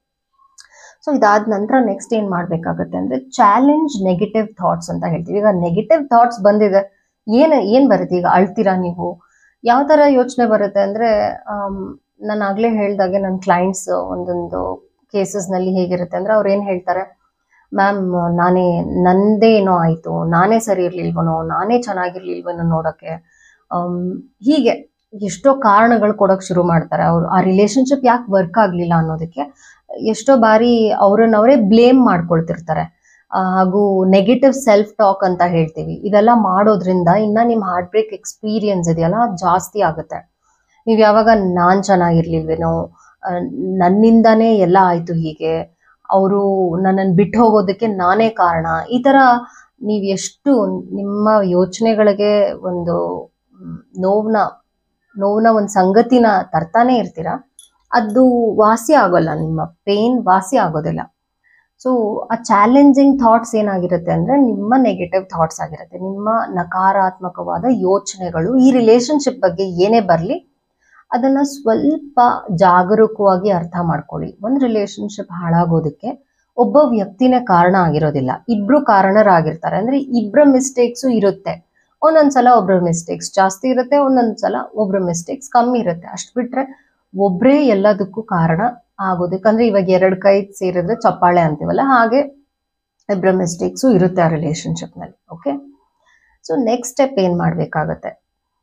Speaker 1: ಸೊ ಇದಾದ ನಂತರ ನೆಕ್ಸ್ಟ್ ಏನು ಮಾಡಬೇಕಾಗುತ್ತೆ ಅಂದರೆ ಚಾಲೆಂಜ್ ನೆಗೆಟಿವ್ ಥಾಟ್ಸ್ ಅಂತ ಹೇಳ್ತೀವಿ ಈಗ ನೆಗೆಟಿವ್ ಥಾಟ್ಸ್ ಬಂದಿದೆ ಏನು ಏನು ಬರುತ್ತೆ ಈಗ ಅಳ್ತೀರಾ ನೀವು ಯಾವ ಥರ ಯೋಚನೆ ಬರುತ್ತೆ ಅಂದರೆ ನಾನು ಆಗಲೇ ಹೇಳ್ದಾಗೆ ನನ್ನ ಕ್ಲೈಂಟ್ಸ್ ಒಂದೊಂದು ಕೇಸಸ್ನಲ್ಲಿ ಹೇಗಿರುತ್ತೆ ಅಂದರೆ ಅವ್ರು ಏನು ಹೇಳ್ತಾರೆ ಮ್ಯಾಮ್ ನಾನೇ ನಂದೇ ಏನೋ ಆಯಿತು ನಾನೇ ಸರಿ ಇರಲಿಲ್ವನೋ ನಾನೇ ಚೆನ್ನಾಗಿರ್ಲಿಲ್ವನೋ ನೋಡೋಕ್ಕೆ ಆಮ್, ಹೀಗೆ ಎಷ್ಟೋ ಕಾರಣಗಳು ಕೊಡೋಕೆ ಶುರು ಮಾಡ್ತಾರೆ ಅವರು ಆ ರಿಲೇಶನ್ಶಿಪ್ ಯಾಕೆ ವರ್ಕ್ ಆಗಲಿಲ್ಲ ಅನ್ನೋದಕ್ಕೆ ಎಷ್ಟೋ ಬಾರಿ ಅವ್ರನ್ನವರೇ ಬ್ಲೇಮ್ ಮಾಡ್ಕೊಳ್ತಿರ್ತಾರೆ ಆ, ಹಾಗೂ ನೆಗೆಟಿವ್ ಸೆಲ್ಫ್ ಟಾಕ್ ಅಂತ ಹೇಳ್ತೀವಿ ಇದೆಲ್ಲ ಮಾಡೋದ್ರಿಂದ ಇನ್ನ ನಿಮ್ಮ ಹಾರ್ಟ್ ಬ್ರೇಕ್ ಎಕ್ಸ್ಪೀರಿಯನ್ಸ್ ಇದೆಯಲ್ಲ ಅದ್ ಜಾಸ್ತಿ ಆಗುತ್ತೆ ನೀವು ಯಾವಾಗ ನಾನ್ ಚೆನ್ನಾಗಿರ್ಲಿಲ್ವೇನೋ ಆ, ನನ್ನಿಂದಾನೇ ಎಲ್ಲ ಆಯ್ತು ಹೀಗೆ ಅವರು ನನ್ನನ್ನು ಬಿಟ್ಟು ಹೋಗೋದಕ್ಕೆ ನಾನೇ ಕಾರಣ ಈ ಥರ ನೀವು ಎಷ್ಟು ನಿಮ್ಮ ಯೋಚನೆಗಳಿಗೆ ಒಂದು ನೋವನ್ನ ನೋವನ್ನ ಒಂದು ಸಂಗತಿನ ತರ್ತಾನೆ ಇರ್ತೀರಾ ಅದು ವಾಸಿ ಆಗೋಲ್ಲ ನಿಮ್ಮ ಪೇನ್ ವಾಸಿ ಆಗೋದಿಲ್ಲ ಸೊ ಆ ಚಾಲೆಂಜಿಂಗ್ ಥಾಟ್ಸ್ ಏನಾಗಿರುತ್ತೆ ಅಂದ್ರೆ ನಿಮ್ಮ ನೆಗೆಟಿವ್ ಥಾಟ್ಸ್ ಆಗಿರುತ್ತೆ ನಿಮ್ಮ ನಕಾರಾತ್ಮಕವಾದ ಯೋಚನೆಗಳು ಈ ರಿಲೇಶನ್ಶಿಪ್ ಬಗ್ಗೆ ಏನೇ ಬರಲಿ ಅದನ್ನ ಸ್ವಲ್ಪ ಜಾಗರೂಕವಾಗಿ ಅರ್ಥ ಮಾಡ್ಕೊಳ್ಳಿ ಒಂದು ರಿಲೇಶನ್ಶಿಪ್ ಹಾಳಾಗೋದಕ್ಕೆ ಒಬ್ಬ ವ್ಯಕ್ತಿನೇ ಕಾರಣ ಆಗಿರೋದಿಲ್ಲ ಇಬ್ರು ಕಾರಣರಾಗಿರ್ತಾರೆ ಅಂದ್ರೆ ಇಬ್ಬರ ಮಿಸ್ಟೇಕ್ಸು ಇರುತ್ತೆ ಒಂದೊಂದ್ಸಲ ಒಬ್ರ ಮಿಸ್ಟೇಕ್ಸ್ ಜಾಸ್ತಿ ಇರುತ್ತೆ ಒಂದೊಂದ್ಸಲ ಒಬ್ರ ಮಿಸ್ಟೇಕ್ಸ್ ಕಮ್ಮಿ ಇರುತ್ತೆ ಅಷ್ಟು ಬಿಟ್ರೆ ಒಬ್ರೇ ಎಲ್ಲದಕ್ಕೂ ಕಾರಣ ಆಗೋದಕ್ಕೆ ಅಂದ್ರೆ ಇವಾಗ ಎರಡು ಕೈ ಸೇರಿದ್ರೆ ಚಪ್ಪಾಳೆ ಅಂತೀವಲ್ಲ ಹಾಗೆ ಇಬ್ಬರ ಮಿಸ್ಟೇಕ್ಸು ಇರುತ್ತೆ ಆ ರಿಲೇಶನ್ಶಿಪ್ನಲ್ಲಿ ಓಕೆ ಸೊ ನೆಕ್ಸ್ಟ್ ಸ್ಟೆಪ್ ಏನು ಮಾಡಬೇಕಾಗತ್ತೆ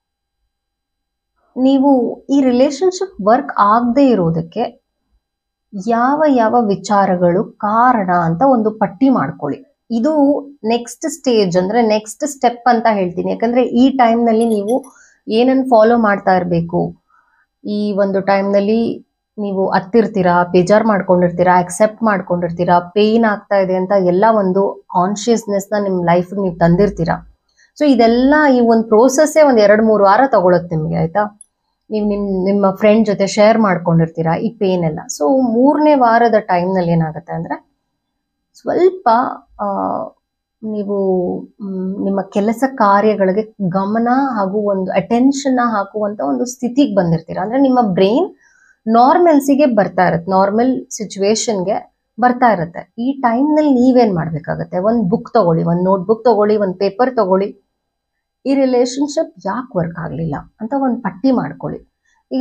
Speaker 1: ನೀವು ಈ ರಿಲೇಶನ್ಶಿಪ್ ವರ್ಕ್ ಆಗದೆ ಇರೋದಕ್ಕೆ ಯಾವ ಯಾವ ವಿಚಾರಗಳು ಕಾರಣ ಅಂತ ಒಂದು ಪಟ್ಟಿ ಮಾಡ್ಕೊಳ್ಳಿ ಇದು ನೆಕ್ಸ್ಟ್ ಸ್ಟೇಜ್ ಅಂದ್ರೆ ನೆಕ್ಸ್ಟ್ ಸ್ಟೆಪ್ ಅಂತ ಹೇಳ್ತೀನಿ ಯಾಕಂದ್ರೆ ಈ ಟೈಮ್ನಲ್ಲಿ ನೀವು ಏನನ್ನು ಫಾಲೋ ಮಾಡ್ತಾ ಇರಬೇಕು ಈ ಒಂದು ಟೈಮ್ನಲ್ಲಿ ನೀವು ಹತ್ತಿರ್ತೀರಾ ಬೇಜಾರ್ ಮಾಡ್ಕೊಂಡಿರ್ತೀರಾ ಅಕ್ಸೆಪ್ಟ್ ಮಾಡ್ಕೊಂಡಿರ್ತೀರಾ ಪೇಯ್ನ್ ಆಗ್ತಾ ಇದೆ ಅಂತ ಎಲ್ಲ ಒಂದು ಕಾನ್ಶಿಯಸ್ನೆಸ್ನ ನಿಮ್ಮ ಲೈಫ್ ನೀವು ತಂದಿರ್ತೀರಾ ಸೊ ಇದೆಲ್ಲ ಈ ಒಂದು ಪ್ರೋಸೆಸ್ಸೇ ಒಂದು ಎರಡು ಮೂರು ವಾರ ತಗೊಳುತ್ತೆ ನಿಮಗೆ ಆಯ್ತಾ ನೀವು ನಿಮ್ಮ ನಿಮ್ಮ ಫ್ರೆಂಡ್ ಜೊತೆ ಶೇರ್ ಮಾಡ್ಕೊಂಡಿರ್ತೀರಾ ಈ ಪೇನ್ ಎಲ್ಲ ಸೊ ಮೂರನೇ ವಾರದ ಟೈಮ್ನಲ್ಲಿ ಏನಾಗುತ್ತೆ ಅಂದರೆ ಸ್ವಲ್ಪ ಆ, ನೀವು ಮ್, ನಿಮ್ಮ ಕೆಲಸ ಕಾರ್ಯಗಳಿಗೆ ಗಮನ ಹಾಗೂ ಒಂದು ಅಟೆನ್ಷನ್ ಹಾಕುವಂತ ಒಂದು ಸ್ಥಿತಿಗೆ ಬಂದಿರ್ತೀರ ಅಂದ್ರೆ ನಿಮ್ಮ ಬ್ರೈನ್ ನಾರ್ಮಲ್ಸಿಗೆ ಬರ್ತಾ ಇರುತ್ತೆ ನಾರ್ಮಲ್ ಸಿಚುವೇಶನ್ಗೆ ಬರ್ತಾ ಇರುತ್ತೆ ಈ ಟೈಮ್ನಲ್ಲಿ ನೀವೇನ್ ಮಾಡ್ಬೇಕಾಗತ್ತೆ ಒಂದು ಬುಕ್ ತಗೊಳ್ಳಿ ಒಂದು ನೋಟ್ಬುಕ್ ತಗೊಳ್ಳಿ ಒಂದು ಪೇಪರ್ ತಗೊಳ್ಳಿ ಈ ರಿಲೇಶನ್ಶಿಪ್ ಯಾಕೆ ವರ್ಕ್ ಆಗಲಿಲ್ಲ ಅಂತ ಒಂದು ಪಟ್ಟಿ ಮಾಡ್ಕೊಳ್ಳಿ ಈಗ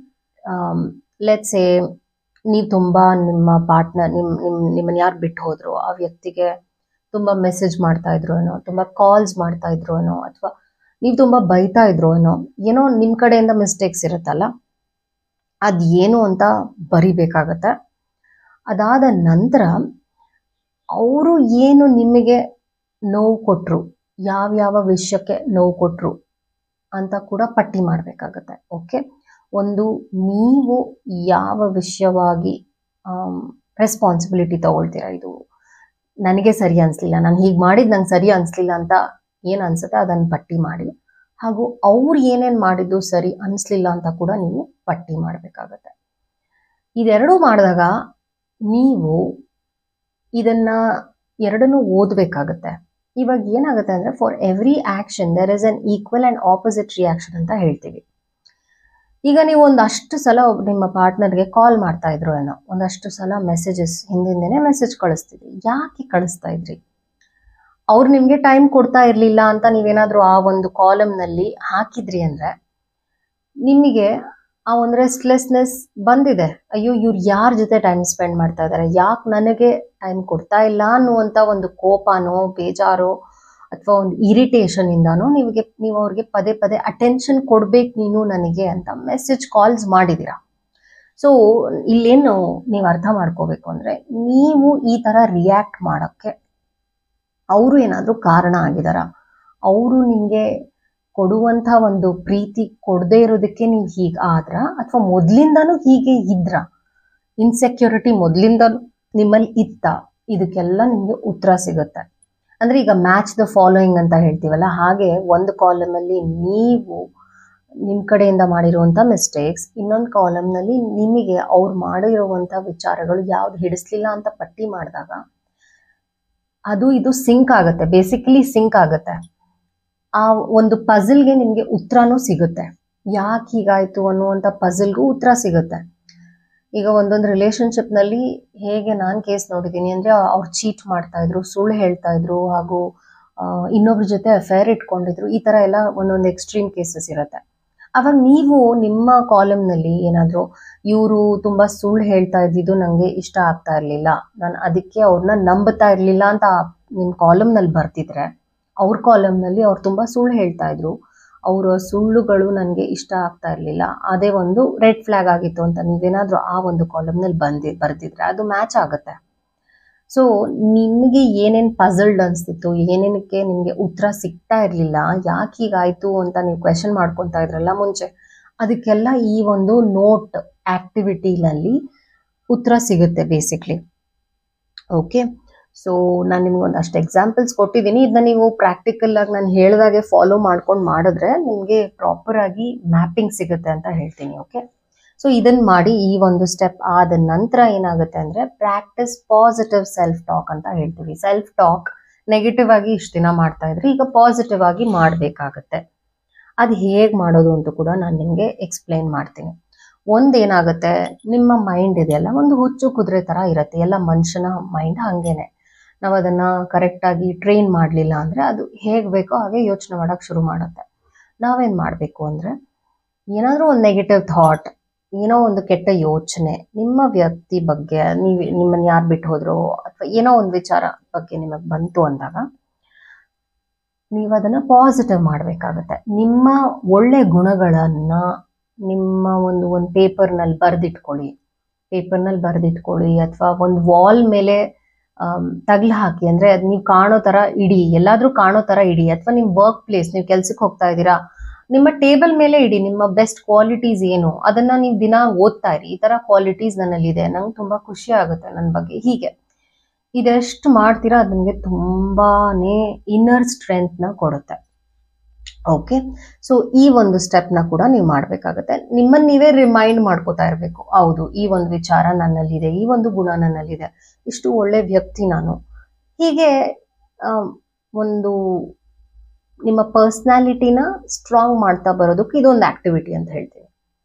Speaker 1: ಲೆಟ್ಸ್ ಎ ನೀವು ತುಂಬ ನಿಮ್ಮ ಪಾರ್ಟ್ನರ್ ನಿಮ್ಮ ನಿಮ್ಮ ನಿಮ್ಮನ್ನು ಯಾರು ಬಿಟ್ಟು ಹೋದ್ರು ಆ ವ್ಯಕ್ತಿಗೆ ತುಂಬ ಮೆಸೇಜ್ ಮಾಡ್ತಾ ಇದ್ರು ಏನೋ ತುಂಬ ಕಾಲ್ಸ್ ಮಾಡ್ತಾ ಇದ್ರು ಏನೋ ಅಥವಾ ನೀವು ತುಂಬ ಬೈತಾ ಇದ್ರು ಏನೋ ಏನೋ ನಿಮ್ಮ ಕಡೆಯಿಂದ ಮಿಸ್ಟೇಕ್ಸ್ ಇರುತ್ತಲ್ಲ ಅದು ಏನು ಅಂತ ಬರಿಬೇಕಾಗತ್ತೆ ಅದಾದ ನಂತರ ಅವರು ಏನು ನಿಮಗೆ ನೋವು ಕೊಟ್ಟರು ಯಾವ್ಯಾವ ವಿಷಯಕ್ಕೆ ನೋವು ಕೊಟ್ಟರು ಅಂತ ಕೂಡ ಪಟ್ಟಿ ಮಾಡಬೇಕಾಗತ್ತೆ ಓಕೆ ಒಂದು ನೀವು ಯಾವ ವಿಷಯವಾಗಿ ರೆಸ್ಪಾನ್ಸಿಬಿಲಿಟಿ ತಗೊಳ್ತೀರಾ ಇದು ನನಗೆ ಸರಿ ಅನಿಸ್ಲಿಲ್ಲ ನಾನು ಹೀಗೆ ಮಾಡಿದ್ದು ನಂಗೆ ಸರಿ ಅನಿಸ್ಲಿಲ್ಲ ಅಂತ ಏನು ಅನ್ಸುತ್ತೆ ಅದನ್ನು ಪಟ್ಟಿ ಮಾಡಿ ಹಾಗೂ ಅವ್ರು ಏನೇನು ಮಾಡಿದ್ದು ಸರಿ ಅನಿಸ್ಲಿಲ್ಲ ಅಂತ ಕೂಡ ನೀವು ಪಟ್ಟಿ ಮಾಡಬೇಕಾಗತ್ತೆ ಇದೆರಡೂ ಮಾಡಿದಾಗ ನೀವು ಇದನ್ನ ಎರಡನ್ನೂ ಓದಬೇಕಾಗತ್ತೆ ಇವಾಗ ಏನಾಗುತ್ತೆ ಅಂದರೆ for every action there is an equal and opposite reaction ಅಂತ ಹೇಳ್ತೀವಿ ಈಗ ನೀವು ಒಂದಷ್ಟು ಸಲ ಒಬ್ಬ ನಿಮ್ಮ ಪಾರ್ಟ್ನರ್ಗೆ ಕಾಲ್ ಮಾಡ್ತಾ ಇದ್ರು ಏನೋ ಒಂದಷ್ಟು ಸಲ ಮೆಸೇಜಸ್ ಹಿಂದಿಂದೇನೆ ಮೆಸೇಜ್ ಕಳಿಸ್ತಿದ್ರಿ ಯಾಕೆ ಕಳಿಸ್ತಾ ಇದ್ರಿ ಅವ್ರು ನಿಮಗೆ ಟೈಮ್ ಕೊಡ್ತಾ ಇರಲಿಲ್ಲ ಅಂತ ನೀವೇನಾದರೂ ಆ ಒಂದು ಕಾಲಮ್ನಲ್ಲಿ ಹಾಕಿದ್ರಿ ಅಂದರೆ ನಿಮಗೆ ಆ ಒಂದು ರೆಸ್ಟ್ಲೆಸ್ನೆಸ್ ಬಂದಿದೆ ಅಯ್ಯೋ ಇವ್ರು ಯಾರ ಜೊತೆ ಟೈಮ್ ಸ್ಪೆಂಡ್ ಮಾಡ್ತಾ ಇದ್ದಾರೆ ಯಾಕೆ ನನಗೆ ಟೈಮ್ ಕೊಡ್ತಾ ಇಲ್ಲ ಅನ್ನುವಂಥ ಒಂದು ಕೋಪನೋ ಬೇಜಾರೋ ಅಥವಾ ಒಂದು ಇರಿಟೇಷನ್ ಇಂದಾನೋ ನಿಮಗೆ ನೀವು ಅವ್ರಿಗೆ ಪದೇ ಪದೇ ಅಟೆನ್ಷನ್ ಕೊಡ್ಬೇಕು ನೀನು ನನಗೆ ಅಂತ ಮೆಸೇಜ್ ಕಾಲ್ಸ್ ಮಾಡಿದ್ದೀರಾ ಸೊ ಇಲ್ಲೇನು ನೀವು ಅರ್ಥ ಮಾಡ್ಕೋಬೇಕು ಅಂದ್ರೆ ನೀವು ಈ ತರ ರಿಯಾಕ್ಟ್ ಮಾಡೋಕ್ಕೆ ಅವರು ಏನಾದರೂ ಕಾರಣ ಆಗಿದಾರ ಅವರು ನಿಮಗೆ ಕೊಡುವಂಥ ಒಂದು ಪ್ರೀತಿ ಕೊಡದೇ ಇರೋದಕ್ಕೆ ನೀವು ಹೀಗೆ ಆದ್ರ ಅಥವಾ ಮೊದಲಿಂದನೂ ಹೀಗೆ ಇದ್ರ ಇನ್ಸೆಕ್ಯೂರಿಟಿ ಮೊದಲಿಂದನೂ ನಿಮ್ಮಲ್ಲಿ ಇತ್ತ ಇದಕ್ಕೆಲ್ಲ ನಿಮಗೆ ಉತ್ತರ ಸಿಗುತ್ತೆ ಅಂದ್ರೆ ಈಗ ಮ್ಯಾಚ್ ದ ಫಾಲೋಯಿಂಗ್ ಅಂತ ಹೇಳ್ತೀವಲ್ಲ ಹಾಗೆ ಒಂದು ಕಾಲಮಲ್ಲಿ ನೀವು ನಿಮ್ಮ ಕಡೆಯಿಂದ ಮಾಡಿರುವಂಥ ಮಿಸ್ಟೇಕ್ಸ್ ಇನ್ನೊಂದು ಕಾಲಮ್ನಲ್ಲಿ ನಿಮಗೆ ಅವ್ರು ಮಾಡಿರುವಂಥ ವಿಚಾರಗಳು ಯಾವ್ದು ಹಿಡಿಸ್ಲಿಲ್ಲ ಅಂತ ಪಟ್ಟಿ ಮಾಡಿದಾಗ ಅದು ಇದು ಸಿಂಕ್ ಆಗುತ್ತೆ ಬೇಸಿಕಲಿ ಸಿಂಕ್ ಆಗುತ್ತೆ ಆ ಒಂದು ಪಝಲ್ಗೆ ನಿಮಗೆ ಉತ್ತರನೂ ಸಿಗುತ್ತೆ ಯಾಕೆ ಹೀಗಾಯ್ತು ಅನ್ನುವಂಥ ಪಝಲ್ಗೂ ಉತ್ತರ ಸಿಗುತ್ತೆ ಈಗ ಒಂದೊಂದು ರಿಲೇಶನ್ಶಿಪ್ನಲ್ಲಿ ಹೇಗೆ ನಾನು ಕೇಸ್ ನೋಡಿದ್ದೀನಿ ಅಂದರೆ ಅವ್ರು ಚೀಟ್ ಮಾಡ್ತಾ ಇದ್ರು ಸುಳ್ಳು ಹೇಳ್ತಾ ಇದ್ರು ಹಾಗೂ ಆ, ಇನ್ನೊಬ್ರ ಜೊತೆ ಅಫೇರ್ ಇಟ್ಕೊಂಡಿದ್ರು ಈ ಥರ ಎಲ್ಲ ಒಂದೊಂದು ಎಕ್ಸ್ಟ್ರೀಮ್ ಕೇಸಸ್ ಇರುತ್ತೆ ಅವಾಗ ನೀವು ನಿಮ್ಮ ಕಾಲಮ್ನಲ್ಲಿ ಏನಾದರೂ ಇವರು ತುಂಬ ಸುಳ್ಳು ಹೇಳ್ತಾ ಇದ್ದಿದ್ದು ನನಗೆ ಇಷ್ಟ ಆಗ್ತಾ ಇರಲಿಲ್ಲ ನಾನು ಅದಕ್ಕೆ ಅವ್ರನ್ನ ನಂಬುತ್ತಾ ಇರಲಿಲ್ಲ ಅಂತ ನಿಮ್ಮ ಕಾಲಮ್ನಲ್ಲಿ ಬರ್ತಿದ್ರೆ ಅವ್ರ ಕಾಲಮ್ನಲ್ಲಿ ಅವ್ರು ತುಂಬ ಸುಳ್ಳು ಹೇಳ್ತಾ ಇದ್ರು ಅವರ ಸುಳ್ಳುಗಳು ನನಗೆ ಇಷ್ಟ ಆಗ್ತಾ ಇರಲಿಲ್ಲ ಅದೇ ಒಂದು ರೆಡ್ ಫ್ಲಾಗ್ ಆಗಿತ್ತು ಅಂತ ನೀವೇನಾದರೂ ಆ ಒಂದು ಕಾಲಮ್ನಲ್ಲಿ ಬಂದಿ ಬರ್ದಿದ್ರೆ ಅದು ಮ್ಯಾಚ್ ಆಗುತ್ತೆ ಸೊ ನಿಮಗೆ ಏನೇನು ಪಝಲ್ಡ್ ಅನಿಸ್ತಿತ್ತು ಏನೇನಕ್ಕೆ ನಿಮಗೆ ಉತ್ತರ ಸಿಗ್ತಾ ಇರಲಿಲ್ಲ ಯಾಕೆ ಹೀಗಾಯ್ತು ಅಂತ ನೀವು ಕ್ವೆಶನ್ ಮಾಡ್ಕೊತಾ ಇದ್ರಲ್ಲ ಮುಂಚೆ ಅದಕ್ಕೆಲ್ಲ ಈ ಒಂದು ನೋಟ್ ಆಕ್ಟಿವಿಟಿನಲ್ಲಿ ಉತ್ತರ ಸಿಗುತ್ತೆ ಬೇಸಿಕ್ಲಿ ಓಕೆ ಸೊ ನಾನು ನಿಮ್ಗೆ ಒಂದಷ್ಟು ಎಕ್ಸಾಂಪಲ್ಸ್ ಕೊಟ್ಟಿದ್ದೀನಿ ಇದನ್ನ ನೀವು ಪ್ರಾಕ್ಟಿಕಲ್ ಆಗಿ ನಾನು ಹೇಳಿದಾಗೆ ಫಾಲೋ ಮಾಡ್ಕೊಂಡು ಮಾಡಿದ್ರೆ ನಿಮಗೆ ಪ್ರಾಪರ್ ಆಗಿ ಮ್ಯಾಪಿಂಗ್ ಸಿಗುತ್ತೆ ಅಂತ ಹೇಳ್ತೀನಿ ಓಕೆ ಸೊ ಇದನ್ನ ಮಾಡಿ ಈ ಒಂದು ಸ್ಟೆಪ್ ಆದ ನಂತರ ಏನಾಗುತ್ತೆ ಅಂದ್ರೆ ಪ್ರಾಕ್ಟಿಸ್ ಪಾಸಿಟಿವ್ ಸೆಲ್ಫ್ ಟಾಕ್ ಅಂತ ಹೇಳ್ತೀವಿ ಸೆಲ್ಫ್ ಟಾಕ್ ನೆಗೆಟಿವ್ ಆಗಿ ಇಷ್ಟು ದಿನ ಮಾಡ್ತಾ ಇದ್ರೆ ಈಗ ಪಾಸಿಟಿವ್ ಆಗಿ ಮಾಡಬೇಕಾಗತ್ತೆ ಅದು ಹೇಗೆ ಮಾಡೋದು ಅಂತ ಕೂಡ ನಾನು ನಿಮಗೆ ಎಕ್ಸ್ಪ್ಲೈನ್ ಮಾಡ್ತೀನಿ ಒಂದೇನಾಗುತ್ತೆ ನಿಮ್ಮ ಮೈಂಡ್ ಇದೆಯಲ್ಲ ಒಂದು ಹುಚ್ಚು ಕುದುರೆ ಥರ ಇರುತ್ತೆ ಎಲ್ಲ ಮನುಷ್ಯನ ಮೈಂಡ್ ಹಾಗೇನೆ ನಾವು ಅದನ್ನ ಕರೆಕ್ಟಾಗಿ ಟ್ರೈನ್ ಮಾಡಲಿಲ್ಲ ಅಂದರೆ ಅದು ಹೇಗೆ ಬೇಕೋ ಹಾಗೆ ಯೋಚನೆ ಮಾಡೋಕ್ಕೆ ಶುರು ಮಾಡುತ್ತೆ ನಾವೇನು ಮಾಡಬೇಕು ಅಂದರೆ ಏನಾದರೂ ಒಂದು ನೆಗೆಟಿವ್ ಥಾಟ್ ಏನೋ ಒಂದು ಕೆಟ್ಟ ಯೋಚನೆ ನಿಮ್ಮ ವ್ಯಕ್ತಿ ಬಗ್ಗೆ ನೀವು ನಿಮ್ಮನ್ನು ಯಾರು ಬಿಟ್ಟು ಹೋದ್ರು ಅಥವಾ ಏನೋ ಒಂದು ವಿಚಾರ ಬಗ್ಗೆ ನಿಮಗೆ ಬಂತು ಅಂದಾಗ ನೀವು ಅದನ್ನು ಪಾಸಿಟಿವ್ ಮಾಡಬೇಕಾಗತ್ತೆ ನಿಮ್ಮ ಒಳ್ಳೆ ಗುಣಗಳನ್ನು ನಿಮ್ಮ ಒಂದು ಒಂದು ಪೇಪರ್ನಲ್ಲಿ ಬರೆದಿಟ್ಕೊಳ್ಳಿ ಪೇಪರ್ನಲ್ಲಿ ಬರೆದಿಟ್ಕೊಳ್ಳಿ ಅಥವಾ ಒಂದು ವಾಲ್ ಮೇಲೆ ತಗ್ಲು ಹಾಕಿ ಅಂದರೆ ಅದು ನೀವು ಕಾಣೋ ಥರ ಇಡಿ ಎಲ್ಲಾದರೂ ಕಾಣೋ ಥರ ಇಡಿ ಅಥವಾ ನಿಮ್ಮ ವರ್ಕ್ ಪ್ಲೇಸ್ ನೀವು ಕೆಲ್ಸಕ್ಕೆ ಹೋಗ್ತಾ ಇದ್ದೀರಾ ನಿಮ್ಮ ಟೇಬಲ್ ಮೇಲೆ ಇಡಿ ನಿಮ್ಮ ಬೆಸ್ಟ್ ಕ್ವಾಲಿಟೀಸ್ ಏನು ಅದನ್ನ ನೀವು ದಿನ ಓದ್ತಾ ಇರಿ ಈ ತರ ಕ್ವಾಲಿಟೀಸ್ ನನ್ನಲ್ಲಿದೆ ನಂಗೆ ತುಂಬಾ ಖುಷಿ ಆಗುತ್ತೆ ನನ್ನ ಬಗ್ಗೆ ಹೀಗೆ ಇದೆಷ್ಟು ಮಾಡ್ತೀರಾ ಅದು ನಿಮಗೆ ತುಂಬಾನೇ ಇನ್ನರ್ ಸ್ಟ್ರೆಂತ್ನ ಕೊಡುತ್ತೆ ಓಕೆ ಸೊ ಈ ಒಂದು ಸ್ಟೆಪ್ನ ಕೂಡ ನೀವು ಮಾಡಬೇಕಾಗತ್ತೆ ನಿಮ್ಮನ್ನ ನೀವೇ ರಿಮೈಂಡ್ ಮಾಡ್ಕೋತಾ ಇರಬೇಕು ಹೌದು ಈ ಒಂದು ವಿಚಾರ ನನ್ನಲ್ಲಿದೆ ಈ ಒಂದು ಗುಣ ನನ್ನಲ್ಲಿದೆ ಇಷ್ಟು ಒಳ್ಳೆ ವ್ಯಕ್ತಿ ನಾನು ಹೀಗೆ ಆಮ್, ಒಂದು ನಿಮ್ಮ ಪರ್ಸ್ನಾಲಿಟಿನ ಸ್ಟ್ರಾಂಗ್ ಮಾಡ್ತಾ ಬರೋದಕ್ಕೆ ಇದೊಂದು ಆಕ್ಟಿವಿಟಿ ಅಂತ ಹೇಳ್ತೀನಿ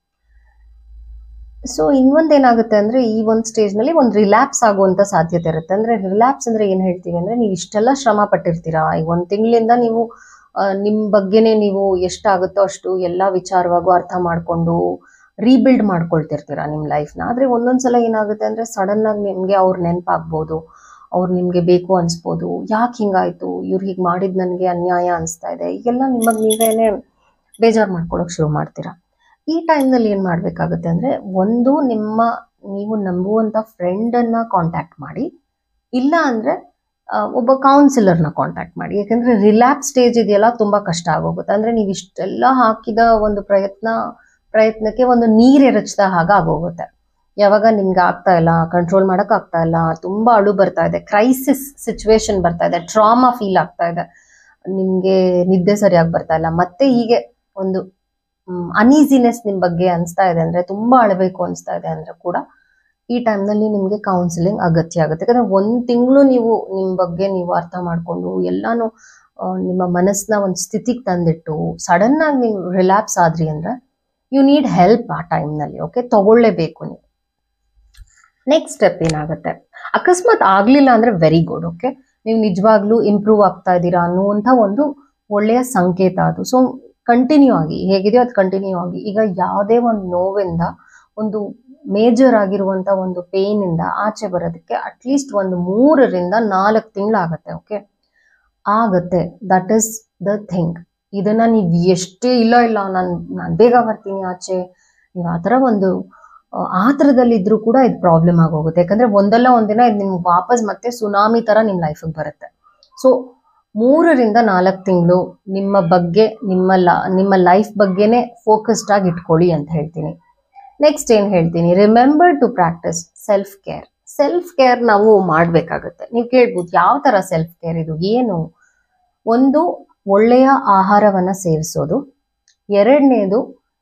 Speaker 1: ಸೊ ಇನ್ನೊಂದೇನಾಗುತ್ತೆ ಅಂದ್ರೆ ಈ ಒಂದು ಸ್ಟೇಜ್ನಲ್ಲಿ ಒಂದು ರಿಲ್ಯಾಪ್ಸ್ ಆಗುವಂತ ಸಾಧ್ಯತೆ ಇರುತ್ತೆ ಅಂದ್ರೆ ರಿಲ್ಯಾಪ್ಸ್ ಅಂದ್ರೆ ಏನ್ ಹೇಳ್ತೀವಿ ಅಂದ್ರೆ ನೀವು ಇಷ್ಟೆಲ್ಲ ಶ್ರಮ ಪಟ್ಟಿರ್ತೀರಾ ಈಗ ಒಂದು ತಿಂಗಳಿಂದ ನೀವು ಆ, ನಿಮ್ ಬಗ್ಗೆನೇ ನೀವು ಎಷ್ಟಾಗುತ್ತೋ ಅಷ್ಟು ಎಲ್ಲಾ ವಿಚಾರವಾಗೂ ಅರ್ಥ ಮಾಡ್ಕೊಂಡು ರೀಬಿಲ್ಡ್ ಮಾಡ್ಕೊಳ್ತಿರ್ತೀರಾ ನಿಮ್ ಲೈಫ್ನ ಆದ್ರೆ ಒಂದೊಂದ್ಸಲ ಏನಾಗುತ್ತೆ ಅಂದ್ರೆ ಸಡನ್ ಆಗಿ ನಿಮ್ಗೆ ಅವ್ರ ನೆನಪಾಗ್ಬೋದು ಅವ್ರು ನಿಮ್ಗೆ ಬೇಕು ಅನ್ಸ್ಬೋದು ಯಾಕೆ ಹಿಂಗಾಯ್ತು ಇವ್ರು ಹೀಗೆ ಮಾಡಿದ್ ನನಗೆ ಅನ್ಯಾಯ ಅನಿಸ್ತಾ ಇದೆ ಈಗೆಲ್ಲ ನಿಮಗೆ ನೀವೇನೆ ಬೇಜಾರು ಮಾಡ್ಕೊಳಕ್ ಶುರು ಮಾಡ್ತೀರಾ ಈ ಟೈಮ್ನಲ್ಲಿ ಏನ್ ಮಾಡ್ಬೇಕಾಗುತ್ತೆ ಅಂದ್ರೆ ಒಂದು ನಿಮ್ಮ ನೀವು ನಂಬುವಂತ ಫ್ರೆಂಡ್ ಅನ್ನ ಕಾಂಟ್ಯಾಕ್ಟ್ ಮಾಡಿ ಇಲ್ಲ ಅಂದ್ರೆ ಆ, ಒಬ್ಬ ಕೌನ್ಸಿಲರ್ನ ಕಾಂಟ್ಯಾಕ್ಟ್ ಮಾಡಿ ಯಾಕಂದ್ರೆ ರಿಲ್ಯಾಕ್ಸ್ ಸ್ಟೇಜ್ ಇದೆಯಲ್ಲ ತುಂಬಾ ಕಷ್ಟ ಆಗೋಗುತ್ತೆ ಅಂದ್ರೆ ನೀವು ಇಷ್ಟೆಲ್ಲ ಹಾಕಿದ ಒಂದು ಪ್ರಯತ್ನ ಪ್ರಯತ್ನಕ್ಕೆ ಒಂದು ನೀರ್ ಎರಚ್ದ ಹಾಗ ಆಗೋಗುತ್ತೆ ಯಾವಾಗ ನಿಮ್ಗೆ ಆಗ್ತಾ ಇಲ್ಲ ಕಂಟ್ರೋಲ್ ಮಾಡಕ್ ಆಗ್ತಾ ಇಲ್ಲ ತುಂಬಾ ಅಳು ಬರ್ತಾ ಇದೆ ಕ್ರೈಸಿಸ್ ಸಿಚುವೇಶನ್ ಬರ್ತಾ ಇದೆ ಟ್ರಾಮಾ ಫೀಲ್ ಆಗ್ತಾ ಇದೆ ನಿಮ್ಗೆ ನಿದ್ದೆ ಸರಿಯಾಗಿ ಬರ್ತಾ ಇಲ್ಲ ಮತ್ತೆ ಹೀಗೆ ಒಂದು ಅನೀಸಿನೆಸ್ ನಿಮ್ ಬಗ್ಗೆ ಅನಿಸ್ತಾ ಇದೆ ಅಂದ್ರೆ ತುಂಬಾ ಅಳಬೇಕು ಅನಿಸ್ತಾ ಇದೆ ಅಂದ್ರೆ ಕೂಡ ಈ ಟೈಮ್ನಲ್ಲಿ ನಿಮ್ಗೆ ಕೌನ್ಸಿಲಿಂಗ್ ಅಗತ್ಯ ಆಗುತ್ತೆ ಯಾಕಂದ್ರೆ ಒಂದ್ ತಿಂಗಳು ನೀವು ನಿಮ್ ಬಗ್ಗೆ ನೀವು ಅರ್ಥ ಮಾಡ್ಕೊಂಡು ಎಲ್ಲಾನು ಆ, ನಿಮ್ಮ ಮನಸ್ಸನ್ನ ಒಂದು ಸ್ಥಿತಿಗೆ ತಂದಿಟ್ಟು ಸಡನ್ ಆಗಿ ನೀವು ರಿಲ್ಯಾಪ್ಸ್ ಆದ್ರಿ ಅಂದ್ರೆ ಯು ನೀಡ್ ಹೆಲ್ಪ್ ಆ ಟೈಮ್ನಲ್ಲಿ ಓಕೆ ತಗೊಳ್ಳೇಬೇಕು ನೀವು ನೆಕ್ಸ್ಟ್ ಸ್ಟೆಪ್ ಏನಾಗುತ್ತೆ ಅಕಸ್ಮಾತ್ ಆಗ್ಲಿಲ್ಲ ಅಂದ್ರೆ ವೆರಿ ಗುಡ್ ಓಕೆ ನೀವು ನಿಜವಾಗ್ಲೂ ಇಂಪ್ರೂವ್ ಆಗ್ತಾ ಇದ್ದೀರಾ ಅನ್ನುವಂಥ ಒಂದು ಒಳ್ಳೆಯ ಸಂಕೇತ ಅದು ಸೊ ಕಂಟಿನ್ಯೂ ಆಗಿ ಹೇಗಿದೆಯೋ ಅದು ಕಂಟಿನ್ಯೂ ಆಗಿ ಈಗ ಯಾವುದೇ ಒಂದು ನೋವಿಂದ ಒಂದು ಮೇಜರ್ ಆಗಿರುವಂತ ಒಂದು ಪೇನ್ ಇಂದ ಆಚೆ ಬರೋದಕ್ಕೆ ಅಟ್ಲೀಸ್ಟ್ ಒಂದು ಮೂರರಿಂದ ನಾಲ್ಕು ತಿಂಗಳಾಗತ್ತೆ ಓಕೆ ಆಗತ್ತೆ ದಟ್ ಇಸ್ ದ ಥಿಂಗ್ ಇದನ್ನ ನೀವು ಎಷ್ಟೇ ಇಲ್ಲ ಇಲ್ಲ ನಾನು ನಾನು ಬೇಗ ಬರ್ತೀನಿ ಆಚೆ ನೀವು ಆ ಥರ ಒಂದು ಆ, ಆತರದಲ್ಲಿದ್ರೂ ಕೂಡ ಇದು ಪ್ರಾಬ್ಲಮ್ ಆಗೋಗುತ್ತೆ ಯಾಕಂದ್ರೆ ಒಂದಲ್ಲ ಒಂದಿನ ಇದು ನಿಮ್ಗೆ ವಾಪಸ್ ಮತ್ತೆ ಸುನಾಮಿ ತರ ನಿಮ್ಮ ಲೈಫಿಗೆ ಬರುತ್ತೆ ಸೊ ಮೂರರಿಂದ ನಾಲ್ಕು ತಿಂಗಳು ನಿಮ್ಮ ಬಗ್ಗೆ ನಿಮ್ಮ ಲ ನಿಮ್ಮ ಲೈಫ್ ಬಗ್ಗೆನೇ ಫೋಕಸ್ಡ್ ಆಗಿ ಇಟ್ಕೊಳ್ಳಿ ಅಂತ ಹೇಳ್ತೀನಿ ನೆಕ್ಸ್ಟ್ ಏನು ಹೇಳ್ತೀನಿ remember to practise self care self care ನಾವು ಮಾಡಬೇಕಾಗತ್ತೆ ನೀವು ಕೇಳ್ಬೋದು ಯಾವ ಥರ ಸೆಲ್ಫ್ ಕೇರ್ ಇದು ಏನು ಒಂದು ಒಳ್ಳೆಯ ಆಹಾರವನ್ನ ಸೇವಿಸೋದು ಎರಡನೇದು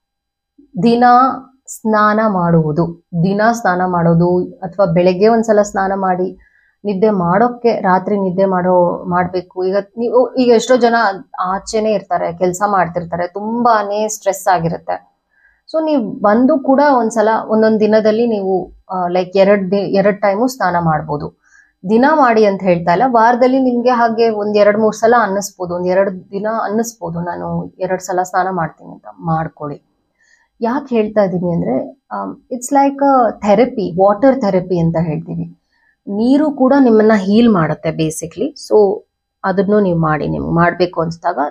Speaker 1: ದಿನ ಸ್ನಾನ ಮಾಡುವುದು ದಿನ ಸ್ನಾನ ಮಾಡೋದು ಅಥವಾ ಬೆಳಗ್ಗೆ ಒಂದ್ಸಲ ಸ್ನಾನ ಮಾಡಿ ನಿದ್ದೆ ಮಾಡೋಕ್ಕೆ ರಾತ್ರಿ ನಿದ್ದೆ ಮಾಡೋ ಮಾಡಬೇಕು ಈಗ ನೀವು ಈಗ ಎಷ್ಟೋ ಜನ ಆಚೆನೆ ಇರ್ತಾರೆ ಕೆಲಸ ಮಾಡ್ತಿರ್ತಾರೆ ತುಂಬಾನೇ ಸ್ಟ್ರೆಸ್ ಆಗಿರುತ್ತೆ ಸೊ ನೀವು ಬಂದು ಕೂಡ ಒಂದ್ಸಲ ಒಂದೊಂದು ದಿನದಲ್ಲಿ ನೀವು ಲೈಕ್ ಎರಡ್ ದಿ ಎರಡ್ ಟೈಮು ಸ್ನಾನ ಮಾಡ್ಬೋದು ದಿನ ಮಾಡಿ ಅಂತ ಹೇಳ್ತಾ ಇಲ್ಲ ವಾರದಲ್ಲಿ ನಿಮ್ಗೆ ಹಾಗೆ ಒಂದ್ ಎರಡ್ ಮೂರ್ ಸಲ ಅನ್ನಿಸ್ಬೋದು ಒಂದ್ ಎರಡ್ ದಿನ ಅನ್ನಿಸ್ಬೋದು ನಾನು ಎರಡ್ ಸಲ ಸ್ನಾನ ಮಾಡ್ತೀನಿ ಅಂತ ಮಾಡ್ಕೊಳ್ಳಿ ಯಾಕೆ ಹೇಳ್ತಾ ಇದ್ದೀನಿ ಅಂದ್ರೆ it's like therapy water therapy ಅಂತ ಹೇಳ್ತೀವಿ ನೀರು ಕೂಡ ನಿಮ್ಮನ್ನ ಹೀಲ್ ಮಾಡುತ್ತೆ ಬೇಸಿಕ್ಲಿ ಸೊ ಅದನ್ನು ನೀವು ಮಾಡಿ ನಿಮ್ಗೆ ಮಾಡಬೇಕು ಅನ್ಸ್ದಾಗ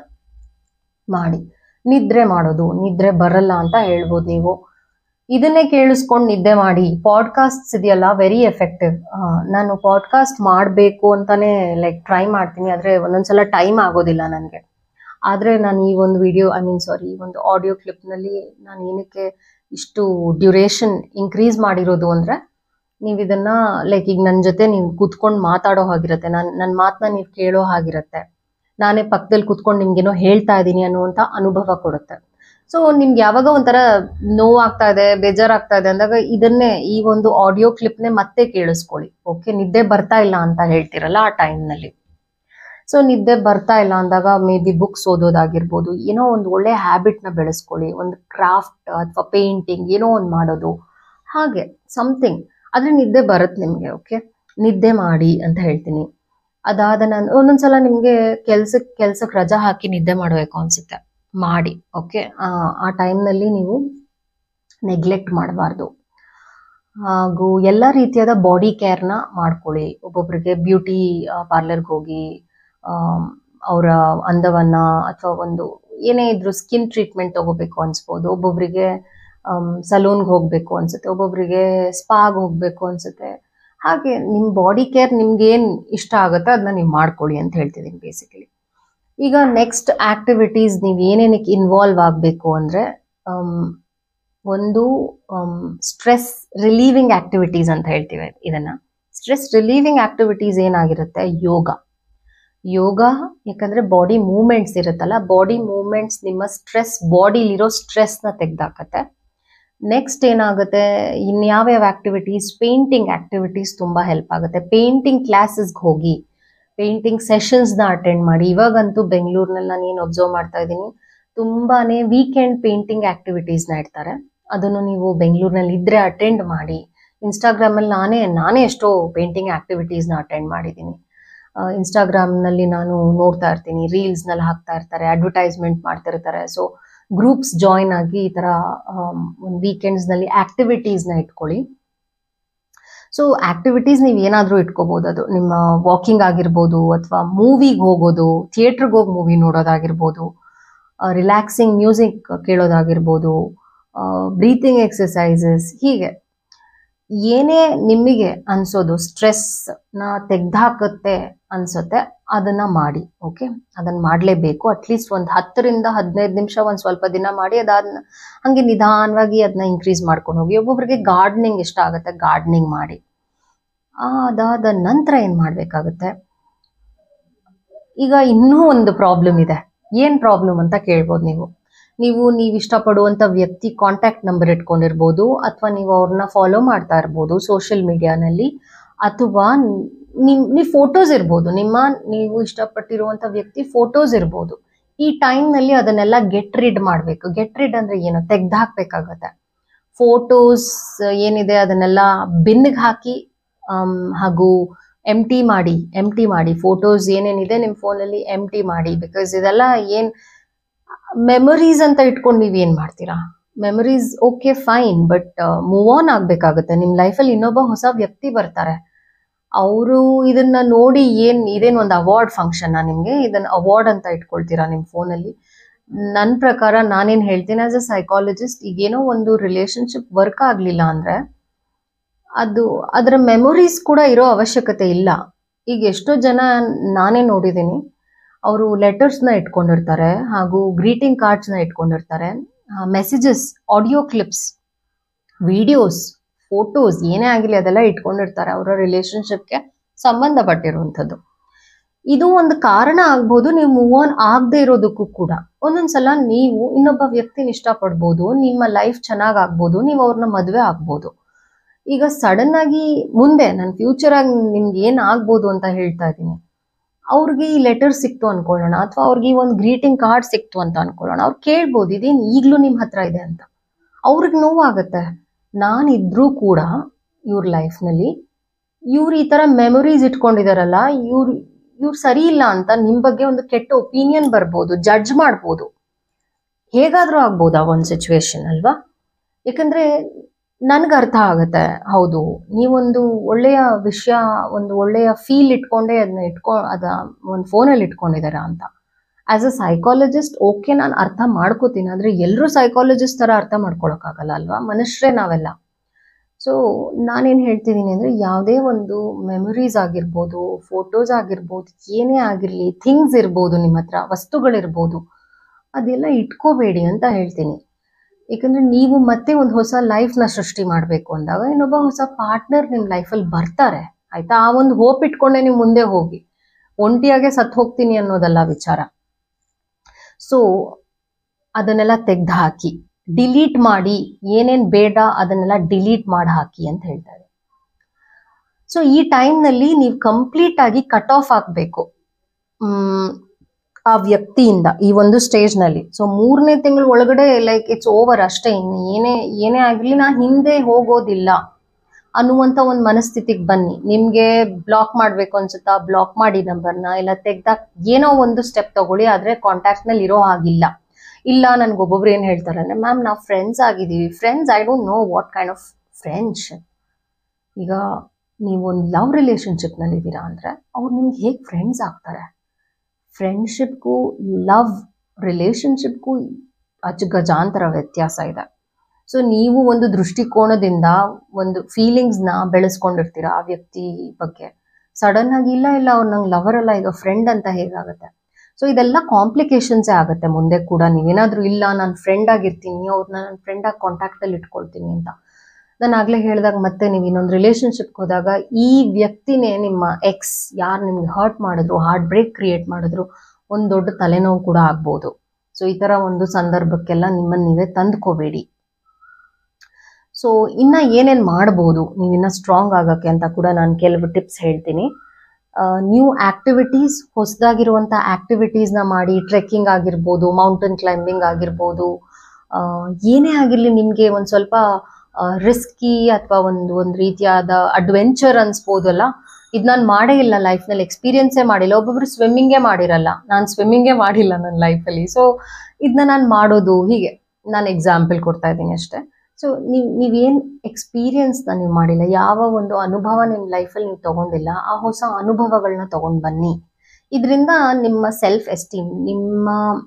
Speaker 1: ಮಾಡಿ ನಿದ್ರೆ ಮಾಡೋದು ನಿದ್ರೆ ಬರಲ್ಲ ಅಂತ ಹೇಳ್ಬೋದು ನೀವು ಇದನ್ನೇ ಕೇಳಿಸ್ಕೊಂಡು ನಿದ್ದೆ ಮಾಡಿ ಪಾಡ್ಕಾಸ್ಟ್ಸ್ ಇದೆಯಲ್ಲ ವೆರಿ ಎಫೆಕ್ಟಿವ್ ನಾನು ಪಾಡ್ಕಾಸ್ಟ್ ಮಾಡಬೇಕು ಅಂತಾನೆ ಲೈಕ್ ಟ್ರೈ ಮಾಡ್ತೀನಿ ಆದರೆ ಒಂದೊಂದ್ಸಲ ಟೈಮ್ ಆಗೋದಿಲ್ಲ ನನಗೆ ಆದರೆ ನಾನು ಈ ಒಂದು ವಿಡಿಯೋ ಐ ಮೀನ್ ಸಾರಿ ಈ ಒಂದು ಆಡಿಯೋ ಕ್ಲಿಪ್ನಲ್ಲಿ ನಾನು ಏನಕ್ಕೆ ಇಷ್ಟು ಡ್ಯೂರೇಷನ್ ಇನ್ಕ್ರೀಸ್ ಮಾಡಿರೋದು ಅಂದರೆ ನೀವು ಇದನ್ನ ಲೈಕ್ ಈಗ ನನ್ನ ಜೊತೆ ನೀವು ಕೂತ್ಕೊಂಡು ಮಾತಾಡೋ ಹಾಗಿರುತ್ತೆ ನಾನು ನನ್ನ ಮಾತನ್ನ ನೀವು ಕೇಳೋ ಹಾಗಿರುತ್ತೆ ನಾನೇ ಪಕ್ಕದಲ್ಲಿ ಕೂತ್ಕೊಂಡು ನಿಮ್ಗೇನೋ ಹೇಳ್ತಾ ಇದ್ದೀನಿ ಅನ್ನುವಂಥ ಅನುಭವ ಕೊಡುತ್ತೆ ಸೊ ನಿಮ್ಗೆ ಯಾವಾಗ ಒಂಥರ ನೋವಾಗ್ತಾ ಇದೆ ಬೇಜಾರಾಗ್ತಾ ಇದೆ ಅಂದಾಗ ಇದನ್ನೇ ಈ ಒಂದು ಆಡಿಯೋ ಕ್ಲಿಪ್ನೇ ಮತ್ತೆ ಕೇಳಿಸ್ಕೊಳ್ಳಿ ಓಕೆ ನಿದ್ದೆ ಬರ್ತಾ ಇಲ್ಲ ಅಂತ ಹೇಳ್ತಿರಲ್ಲ ಆ ಟೈಮ್ನಲ್ಲಿ ಸೊ ನಿದ್ದೆ ಬರ್ತಾ ಇಲ್ಲ ಅಂದಾಗ ಮೇ ಬಿ ಬುಕ್ಸ್ ಓದೋದಾಗಿರ್ಬೋದು ಏನೋ ಒಂದು ಒಳ್ಳೆ ಹ್ಯಾಬಿಟ್ನ ಬೆಳೆಸ್ಕೊಳ್ಳಿ ಒಂದು ಕ್ರಾಫ್ಟ್ ಅಥವಾ ಪೇಂಟಿಂಗ್ ಏನೋ ಒಂದು ಮಾಡೋದು ಹಾಗೆ ಸಮಥಿಂಗ್ ಆದ್ರೆ ನಿದ್ದೆ ಬರುತ್ತೆ ನಿಮಗೆ ಓಕೆ ನಿದ್ದೆ ಮಾಡಿ ಅಂತ ಹೇಳ್ತೀನಿ ಅದಾದ ನಾನು ಒಂದೊಂದ್ಸಲ ನಿಮಗೆ ಕೆಲ್ಸಕ್ಕೆ ಕೆಲ್ಸಕ್ಕೆ ರಜಾ ಹಾಕಿ ನಿದ್ದೆ ಮಾಡಬೇಕು ಅನ್ಸುತ್ತೆ ಮಾಡಿ ಓಕೆ ಆ ಟೈಮ್ನಲ್ಲಿ ನೀವು ನೆಗ್ಲೆಕ್ಟ್ ಮಾಡಬಾರ್ದು ಹಾಗೂ ಎಲ್ಲ ರೀತಿಯಾದ ಬಾಡಿ ಕೇರ್ನ ಮಾಡ್ಕೊಳ್ಳಿ ಒಬ್ಬೊಬ್ಬರಿಗೆ ಬ್ಯೂಟಿ ಪಾರ್ಲರ್ಗೆ ಹೋಗಿ ಅವರ ಅಂದವನ್ನ ಅಥವಾ ಒಂದು ಏನೇ ಇದ್ರು ಸ್ಕಿನ್ ಟ್ರೀಟ್ಮೆಂಟ್ ತಗೋಬೇಕು ಅನ್ಸ್ಬೋದು ಒಬ್ಬೊಬ್ಬರಿಗೆ ಸಲೂನ್ಗೆ ಹೋಗಬೇಕು ಅನ್ಸುತ್ತೆ ಒಬ್ಬೊಬ್ಬರಿಗೆ ಸ್ಪಾಗ್ ಹೋಗಬೇಕು ಅನ್ಸುತ್ತೆ ಹಾಗೆ ನಿಮ್ಮ ಬಾಡಿ ಕೇರ್ ನಿಮ್ಗೆ ಏನು ಇಷ್ಟ ಆಗುತ್ತೋ ಅದನ್ನ ನೀವು ಮಾಡ್ಕೊಳ್ಳಿ ಅಂತ ಹೇಳ್ತಿದ್ದೀನಿ ಬೇಸಿಕಲಿ ಈಗ ನೆಕ್ಸ್ಟ್ ಆಕ್ಟಿವಿಟೀಸ್ ನೀವು ಏನೇನಕ್ಕೆ ಇನ್ವಾಲ್ವ್ ಆಗಬೇಕು ಅಂದರೆ ಒಂದು ಸ್ಟ್ರೆಸ್ ರಿಲೀವಿಂಗ್ ಆಕ್ಟಿವಿಟೀಸ್ ಅಂತ ಹೇಳ್ತೀವಿ ಇದನ್ನ ಸ್ಟ್ರೆಸ್ ರಿಲೀವಿಂಗ್ ಆಕ್ಟಿವಿಟೀಸ್ ಏನಾಗಿರುತ್ತೆ ಯೋಗ ಯೋಗ ಯಾಕಂದ್ರೆ ಬಾಡಿ ಮೂವ್ಮೆಂಟ್ಸ್ ಇರುತ್ತಲ್ಲ ಬಾಡಿ ಮೂವ್ಮೆಂಟ್ಸ್ ನಿಮ್ಮ ಸ್ಟ್ರೆಸ್ ಬಾಡಿಲಿರೋ ಸ್ಟ್ರೆಸ್ನ ತೆಗ್ದಾಕತ್ತೆ ನೆಕ್ಸ್ಟ್ ಏನಾಗುತ್ತೆ ಇನ್ಯಾವ್ಯಾವ ಆಕ್ಟಿವಿಟೀಸ್ ಪೇಂಟಿಂಗ್ ಆಕ್ಟಿವಿಟೀಸ್ ತುಂಬ ಹೆಲ್ಪ್ ಆಗುತ್ತೆ ಪೇಂಟಿಂಗ್ ಕ್ಲಾಸಸ್ಗೆ ಹೋಗಿ ಪೇಂಟಿಂಗ್ ಸೆಷನ್ಸ್ನ ಅಟೆಂಡ್ ಮಾಡಿ ಇವಾಗಂತೂ ಬೆಂಗಳೂರಿನಲ್ಲಿ ನಾನು ಏನು ಅಬ್ಸರ್ವ್ ಮಾಡ್ತಾ ಇದ್ದೀನಿ ತುಂಬಾನೇ ವೀಕೆಂಡ್ ಪೇಂಟಿಂಗ್ ಆಕ್ಟಿವಿಟೀಸ್ನ ಇಡ್ತಾರೆ ಅದನ್ನು ನೀವು ಬೆಂಗಳೂರಿನಲ್ಲಿ ಇದ್ರೆ ಅಟೆಂಡ್ ಮಾಡಿ ಇನ್ಸ್ಟಾಗ್ರಾಮಲ್ಲಿ ನಾನೇ ನಾನೇ ಎಷ್ಟೋ ಪೇಂಟಿಂಗ್ ಆಕ್ಟಿವಿಟೀಸ್ನ ಅಟೆಂಡ್ ಮಾಡಿದ್ದೀನಿ ಇನ್ಸ್ಟಾಗ್ರಾಮ್ನಲ್ಲಿ ನಾನು ನೋಡ್ತಾ ಇರ್ತೀನಿ ರೀಲ್ಸ್ನಲ್ಲಿ ಹಾಕ್ತಾ ಇರ್ತಾರೆ ಅಡ್ವರ್ಟೈಸ್ಮೆಂಟ್ ಮಾಡ್ತಿರ್ತಾರೆ ಸೊ ಗ್ರೂಪ್ಸ್ ಜಾಯಿನ್ ಆಗಿ ಈ ಥರ ಒಂದು ವೀಕೆಂಡ್ಸ್ನಲ್ಲಿ ಆಕ್ಟಿವಿಟೀಸ್ನ ಇಟ್ಕೊಳ್ಳಿ ಸೊ ಆಕ್ಟಿವಿಟೀಸ್ ನೀವು ಏನಾದರೂ ಇಟ್ಕೋಬಹುದು ಅದು ನಿಮ್ಮ ವಾಕಿಂಗ್ ಆಗಿರ್ಬೋದು ಅಥವಾ ಮೂವಿಗೆ ಹೋಗೋದು ಥಿಯೇಟ್ರಿಗೆ ಹೋಗಿ ಮೂವಿ ನೋಡೋದಾಗಿರ್ಬೋದು ರಿಲ್ಯಾಕ್ಸಿಂಗ್ ಮ್ಯೂಸಿಕ್ ಕೇಳೋದಾಗಿರ್ಬೋದು ಬ್ರೀತಿಂಗ್ ಎಕ್ಸಸೈಸಸ್ ಹೀಗೆ ಏನೇ ನಿಮಗೆ ಅನ್ಸೋದು ಸ್ಟ್ರೆಸ್ನ ತೆಗ್ದಾಕತ್ತೆ ಅನ್ಸುತ್ತೆ ಅದನ್ನ ಮಾಡಿ ಓಕೆ ಅದನ್ನ ಮಾಡಲೇಬೇಕು ಅಟ್ಲೀಸ್ಟ್ ಒಂದು ಹತ್ತರಿಂದ ಹದಿನೈದು ನಿಮಿಷ ಒಂದು ಸ್ವಲ್ಪ ದಿನ ಮಾಡಿ ಅದಾದ ಹಾಗೆ ನಿಧಾನವಾಗಿ ಅದನ್ನ ಇನ್ಕ್ರೀಸ್ ಮಾಡ್ಕೊಂಡು ಹೋಗಿ ಒಬ್ಬೊಬ್ಬರಿಗೆ ಗಾರ್ಡನಿಂಗ್ ಇಷ್ಟ ಆಗುತ್ತೆ ಗಾರ್ಡನಿಂಗ್ ಮಾಡಿ ಅದಾದ ನಂತರ ಏನು ಮಾಡಬೇಕಾಗುತ್ತೆ ಈಗ ಇನ್ನೂ ಒಂದು ಪ್ರಾಬ್ಲಮ್ ಇದೆ ಏನು ಪ್ರಾಬ್ಲಮ್ ಅಂತ ಕೇಳ್ಬೋದು ನೀವು ನೀವು ನೀವು ಇಷ್ಟಪಡುವಂಥ ವ್ಯಕ್ತಿ ಕಾಂಟ್ಯಾಕ್ಟ್ ನಂಬರ್ ಇಟ್ಕೊಂಡಿರ್ಬೋದು ಅಥವಾ ನೀವು ಅವ್ರನ್ನ ಫಾಲೋ ಮಾಡ್ತಾ ಇರ್ಬೋದು ಸೋಷಿಯಲ್ ಮೀಡಿಯಾನಲ್ಲಿ ಅಥವಾ ನಿಮ್ ನೀವು ಫೋಟೋಸ್ ಇರ್ಬೋದು ನಿಮ್ಮ ನೀವು ಇಷ್ಟಪಟ್ಟಿರುವಂಥ ವ್ಯಕ್ತಿ ಫೋಟೋಸ್ ಇರ್ಬೋದು ಈ ಟೈಮ್ನಲ್ಲಿ ಅದನ್ನೆಲ್ಲ ಗೆಟ್ ರಿಡ್ ಮಾಡಬೇಕು ಗೆಟ್ ರಿಡ್ ಅಂದರೆ ಏನು ತೆಗ್ದಾಕ್ಬೇಕಾಗತ್ತೆ ಫೋಟೋಸ್ ಏನಿದೆ ಅದನ್ನೆಲ್ಲ ಬಿನ್ನಿಗೆ ಹಾಕಿ ಹಾಗೂ ಎಮ್ ಟಿ ಮಾಡಿ ಎಮ್ ಟಿ ಮಾಡಿ ಫೋಟೋಸ್ ಏನೇನಿದೆ ನಿಮ್ಮ ಫೋನಲ್ಲಿ ಎಮ್ ಟಿ ಮಾಡಿ ಬಿಕಾಸ್ ಇದೆಲ್ಲ ಏನು ಮೆಮೊರೀಸ್ ಅಂತ ಇಟ್ಕೊಂಡು ನೀವು ಏನು ಮಾಡ್ತೀರಾ memories okay fine but move on ಆಗಬೇಕಾಗುತ್ತೆ ನಿಮ್ಮ ಲೈಫಲ್ಲಿ ಇನ್ನೊಬ್ಬ ಹೊಸ ವ್ಯಕ್ತಿ ಬರ್ತಾರೆ ಅವರು ಇದನ್ನ ನೋಡಿ ಏನು ಇದೇನು ಒಂದು ಅವಾರ್ಡ್ ಫಂಕ್ಷನ್ನ ನಿಮಗೆ ಇದನ್ನ ಅವಾರ್ಡ್ ಅಂತ ಇಟ್ಕೊಳ್ತೀರಾ ನಿಮ್ಮ ಫೋನಲ್ಲಿ ನನ್ನ ಪ್ರಕಾರ ನಾನೇನು ಹೇಳ್ತೀನಿ ಆಸ್ ಅ ಸೈಕಾಲಜಿಸ್ಟ್ ಈಗೇನೋ ಒಂದು ರಿಲೇಶನ್ಶಿಪ್ ವರ್ಕ್ ಆಗಲಿಲ್ಲ ಅಂದರೆ ಅದು ಅದರ ಮೆಮೊರೀಸ್ ಕೂಡ ಇರೋ ಅವಶ್ಯಕತೆ ಇಲ್ಲ ಈಗ ಎಷ್ಟೋ ಜನ ನಾನೇ ನೋಡಿದ್ದೀನಿ ಅವರು ಲೆಟರ್ಸ್ನ ಇಟ್ಕೊಂಡಿರ್ತಾರೆ ಹಾಗೂ ಗ್ರೀಟಿಂಗ್ ಕಾರ್ಡ್ಸ್ನ ಇಟ್ಕೊಂಡಿರ್ತಾರೆ messages audio clips videos photos ಏನೇ ಆಗಿರಲಿ ಅದೆಲ್ಲ ಇಟ್ಕೊಂಡಿರ್ತಾರೆ ಅವರ ರಿಲೇಶನ್ಶಿಪ್ಗೆ ಸಂಬಂಧಪಟ್ಟಿರುವಂಥದ್ದು ಇದು ಒಂದು ಕಾರಣ ಆಗ್ಬೋದು ನೀವು ಮೂವ್ ಆನ್ ಆಗದೆ ಇರೋದಕ್ಕೂ ಕೂಡ ಒಂದೊಂದ್ಸಲ ನೀವು ಇನ್ನೊಬ್ಬ ವ್ಯಕ್ತಿನ ಇಷ್ಟಪಡ್ಬೋದು ನಿಮ್ಮ ಲೈಫ್ ಚೆನ್ನಾಗ್ ಆಗ್ಬೋದು ನೀವು ಅವ್ರನ್ನ ಮದುವೆ ಆಗ್ಬೋದು ಈಗ ಸಡನ್ ಆಗಿ ಮುಂದೆ ನನ್ನ ಫ್ಯೂಚರ್ ಆಗಿ ನಿಮ್ಗೆ ಏನ್ ಆಗ್ಬೋದು ಅಂತ ಹೇಳ್ತಾ ಇದ್ದೀನಿ ಅವ್ರಿಗೆ ಈ ಲೆಟರ್ ಸಿಕ್ತು ಅನ್ಕೊಳ್ಳೋಣ ಅಥವಾ ಅವ್ರಿಗೆ ಈ ಒಂದು ಗ್ರೀಟಿಂಗ್ ಕಾರ್ಡ್ ಸಿಕ್ತು ಅಂತ ಅನ್ಕೊಳ್ಳೋಣ ಅವ್ರು ಕೇಳ್ಬೋದು ಇದೇನು ಈಗಲೂ ನಿಮ್ಮ ಹತ್ರ ಇದೆ ಅಂತ ಅವ್ರಿಗೆ ನೋವಾಗತ್ತೆ ನಾನಿದ್ರೂ ಕೂಡ ಇವ್ರ ಲೈಫ್ನಲ್ಲಿ ಇವ್ರು ಈ ಥರ ಮೆಮೊರೀಸ್ ಇಟ್ಕೊಂಡಿದಾರಲ್ಲ ಇವ್ರು ಇವ್ರು ಸರಿ ಇಲ್ಲ ಅಂತ ನಿಮ್ಮ ಬಗ್ಗೆ ಒಂದು ಕೆಟ್ಟ ಒಪಿನಿಯನ್ ಬರ್ಬೋದು ಜಡ್ಜ್ ಮಾಡ್ಬೋದು ಹೇಗಾದ್ರೂ ಆಗ್ಬೋದು ಆ ಒಂದು ಸಿಚುವೇಶನ್ ಅಲ್ವಾ ಯಾಕಂದ್ರೆ ನನ್ಗೆ ಅರ್ಥ ಆಗುತ್ತೆ ಹೌದು ನೀವೊಂದು ಒಳ್ಳೆಯ ವಿಷಯ ಒಂದು ಒಳ್ಳೆಯ ಫೀಲ್ ಇಟ್ಕೊಂಡೇ ಅದನ್ನ ಇಟ್ಕೊ ಅದ ಒಂದು ಫೋನಲ್ಲಿ ಇಟ್ಕೊಂಡಿದಾರ ಅಂತ ಆಸ್ ಅ ಸೈಕಾಲಜಿಸ್ಟ್ ಓಕೆ ನಾನು ಅರ್ಥ ಮಾಡ್ಕೋತೀನಿ ಆದರೆ ಎಲ್ಲರೂ ಸೈಕಾಲಜಿಸ್ಟ್ ಥರ ಅರ್ಥ ಮಾಡ್ಕೊಳಕ್ಕಾಗಲ್ಲ ಅಲ್ವಾ ಮನುಷ್ಯರೇ ನಾವೆಲ್ಲ ಸೊ ನಾನೇನು ಹೇಳ್ತಿದ್ದೀನಿ ಅಂದರೆ ಯಾವುದೇ ಒಂದು ಮೆಮೊರೀಸ್ ಆಗಿರ್ಬೋದು ಫೋಟೋಸ್ ಆಗಿರ್ಬೋದು ಏನೇ ಆಗಿರಲಿ ಥಿಂಗ್ಸ್ ಇರ್ಬೋದು ನಿಮ್ಮ ಹತ್ರ ವಸ್ತುಗಳಿರ್ಬೋದು ಅದೆಲ್ಲ ಇಟ್ಕೋಬೇಡಿ ಅಂತ ಹೇಳ್ತೀನಿ ಏಕೆಂದರೆ ನೀವು ಮತ್ತೆ ಒಂದು ಹೊಸ ಲೈಫ್ನ ಸೃಷ್ಟಿ ಮಾಡಬೇಕು ಅಂದಾಗ ಇನ್ನೊಬ್ಬ ಹೊಸ ಪಾರ್ಟ್ನರ್ ನಿಮ್ಮ ಲೈಫಲ್ಲಿ ಬರ್ತಾರೆ ಆಯ್ತಾ ಆ ಒಂದು ಹೋಪ್ ಇಟ್ಕೊಂಡೆ ನೀವು ಮುಂದೆ ಹೋಗಿ ಒಂಟಿಯಾಗೆ ಸತ್ತು ಹೋಗ್ತೀನಿ ಅನ್ನೋದಲ್ಲ ವಿಚಾರ ಸೊ ಅದನ್ನೆಲ್ಲ ತೆಗ್ದು ಹಾಕಿ ಡಿಲೀಟ್ ಮಾಡಿ ಏನೇನು ಬೇಡ ಅದನ್ನೆಲ್ಲ ಡಿಲೀಟ್ ಮಾಡಿ ಹಾಕಿ ಅಂತ ಹೇಳ್ತಾರೆ ಸೊ ಈ ಟೈಮ್ನಲ್ಲಿ ನೀವು ಕಂಪ್ಲೀಟ್ ಆಗಿ ಕಟ್ ಆಫ್ ಆಗಬೇಕು ಆ ವ್ಯಕ್ತಿಯಿಂದ ಈ ಒಂದು ಸ್ಟೇಜ್ನಲ್ಲಿ ಸೊ ಮೂರನೇ ತಿಂಗಳ ಒಳಗಡೆ ಲೈಕ್ ಇಟ್ಸ್ ಓವರ್ ಅಷ್ಟೇ ಇನ್ನು ಏನೇ ಏನೇ ಆಗಲಿ ನಾ ಹಿಂದೆ ಹೋಗೋದಿಲ್ಲ ಅನ್ನುವಂಥ ಒಂದು ಮನಸ್ಥಿತಿಗೆ ಬನ್ನಿ ನಿಮಗೆ ಬ್ಲಾಕ್ ಮಾಡಬೇಕು ಅನ್ಸುತ್ತಾ ಬ್ಲಾಕ್ ಮಾಡಿ ನಂಬರ್ನ ಇಲ್ಲ ತೆಗ್ದಾಕ್ ಏನೋ ಒಂದು ಸ್ಟೆಪ್ ತಗೊಳ್ಳಿ ಆದರೆ ಕಾಂಟ್ಯಾಕ್ಟ್ನಲ್ಲಿ ಇರೋ ಹಾಗಿಲ್ಲ ಇಲ್ಲ ನನ್ಗೆ ಒಬ್ಬೊಬ್ರು ಏನು ಹೇಳ್ತಾರೆ ಅಂದರೆ ಮ್ಯಾಮ್ ನಾವು ಫ್ರೆಂಡ್ಸ್ ಆಗಿದ್ದೀವಿ friends I don't know what kind of friendship ಈಗ ನೀವು ಒಂದು ಲವ್ ರಿಲೇಶನ್ಶಿಪ್ನಲ್ಲಿ ಇದ್ದೀರಾ ಅಂದರೆ ಅವ್ರು ನಿಮ್ಗೆ ಹೇಗೆ ಫ್ರೆಂಡ್ಸ್ ಆಗ್ತಾರೆ ಫ್ರೆಂಡ್ಶಿಪ್ಗೂ ಲವ್ ರಿಲೇಶನ್ಶಿಪ್ಗೂ ಅಚ್ಚ ಗಜಾಂತರ ವ್ಯತ್ಯಾಸ ಇದೆ ಸೊ ನೀವು ಒಂದು ದೃಷ್ಟಿಕೋನದಿಂದ ಒಂದು ಫೀಲಿಂಗ್ಸ್ನ ಬೆಳೆಸ್ಕೊಂಡಿರ್ತೀರ ಆ ವ್ಯಕ್ತಿ ಬಗ್ಗೆ ಸಡನ್ ಆಗಿ ಇಲ್ಲ ಇಲ್ಲ ಅವ್ರು ನಂಗೆ ಲವರ್ ಅಲ್ಲ ಈಗ ಫ್ರೆಂಡ್ ಅಂತ ಹೇಗಾಗುತ್ತೆ ಸೊ ಇದೆಲ್ಲ ಕಾಂಪ್ಲಿಕೇಶನ್ಸೇ ಆಗುತ್ತೆ ಮುಂದೆ ಕೂಡ ನೀವೇನಾದರೂ ಇಲ್ಲ ನಾನು ಫ್ರೆಂಡ್ ಆಗಿರ್ತೀನಿ ಅವ್ರನ್ನ ನನ್ನ ಫ್ರೆಂಡಾಗಿ ಕಾಂಟ್ಯಾಕ್ಟಲ್ಲಿ ಇಟ್ಕೊಳ್ತೀನಿ ಅಂತ ನಾನು ಆಗ್ಲೇ ಹೇಳಿದಾಗ ಮತ್ತೆ ನೀವು ಇನ್ನೊಂದು ರಿಲೇಶನ್ಶಿಪ್ಗೆ ಹೋದಾಗ ಈ ವ್ಯಕ್ತಿನೇ ನಿಮ್ಮ ಎಕ್ಸ್ ಯಾರು ನಿಮ್ಗೆ ಹರ್ಟ್ ಮಾಡಿದ್ರು ಹಾರ್ಟ್ ಬ್ರೇಕ್ ಕ್ರಿಯೇಟ್ ಮಾಡಿದ್ರು ಒಂದು ದೊಡ್ಡ ತಲೆನೋವು ಕೂಡ ಆಗ್ಬೋದು ಸೊ ಈ ಥರ ಒಂದು ಸಂದರ್ಭಕ್ಕೆಲ್ಲ ನಿಮ್ಮನ್ನು ನೀವೇ ತಂದ್ಕೋಬೇಡಿ ಸೊ ಇನ್ನ ಏನೇನು ಮಾಡ್ಬೋದು ನೀವು ಇನ್ನ ಸ್ಟ್ರಾಂಗ್ ಆಗೋಕ್ಕೆ ಅಂತ ಕೂಡ ನಾನು ಕೆಲವು ಟಿಪ್ಸ್ ಹೇಳ್ತೀನಿ ನ್ಯೂ ಆಕ್ಟಿವಿಟೀಸ್ ಹೊಸದಾಗಿರುವಂಥ ಆಕ್ಟಿವಿಟೀಸ್ನ ಮಾಡಿ ಟ್ರೆಕ್ಕಿಂಗ್ ಆಗಿರ್ಬೋದು ಮೌಂಟೇನ್ ಕ್ಲೈಂಬಿಂಗ್ ಆಗಿರ್ಬೋದು ಆ, ಏನೇ ಆಗಿರಲಿ ನಿಮಗೆ ಒಂದು ಸ್ವಲ್ಪ ರಿಸ್ಕಿ ಅಥವಾ ಒಂದು ಒಂದು ರೀತಿಯಾದ ಅಡ್ವೆಂಚರ್ ಅನ್ಸ್ಬೋದಲ್ಲ ಇದು ನಾನು ಮಾಡೇ ಇಲ್ಲ ಲೈಫ್ನಲ್ಲಿ ಎಕ್ಸ್ಪೀರಿಯನ್ಸೇ ಮಾಡಿಲ್ಲ ಒಬ್ಬೊಬ್ರು ಸ್ವಿಮ್ಮಿಂಗೇ ಮಾಡಿರಲ್ಲ ನಾನು ಸ್ವಿಮ್ಮಿಂಗೇ ಮಾಡಿಲ್ಲ ನನ್ನ ಲೈಫಲ್ಲಿ ಸೊ ಇದನ್ನ ನಾನು ಮಾಡೋದು ಹೀಗೆ ನಾನು ಎಕ್ಸಾಂಪಲ್ ಕೊಡ್ತಾ ಇದ್ದೀನಿ ಅಷ್ಟೇ ಸೊ ನೀವು ನೀವೇನು ಎಕ್ಸ್ಪೀರಿಯನ್ಸ್ನ ನೀವು ಮಾಡಿಲ್ಲ ಯಾವ ಒಂದು ಅನುಭವ ನಿಮ್ಮ ಲೈಫಲ್ಲಿ ನೀವು ತಗೊಂಡಿಲ್ಲ ಆ ಹೊಸ ಅನುಭವಗಳನ್ನ ತಗೊಂಡು ಬನ್ನಿ ಇದರಿಂದ ನಿಮ್ಮ ಸೆಲ್ಫ್ ಎಸ್ಟೀಮ್ ನಿಮ್ಮ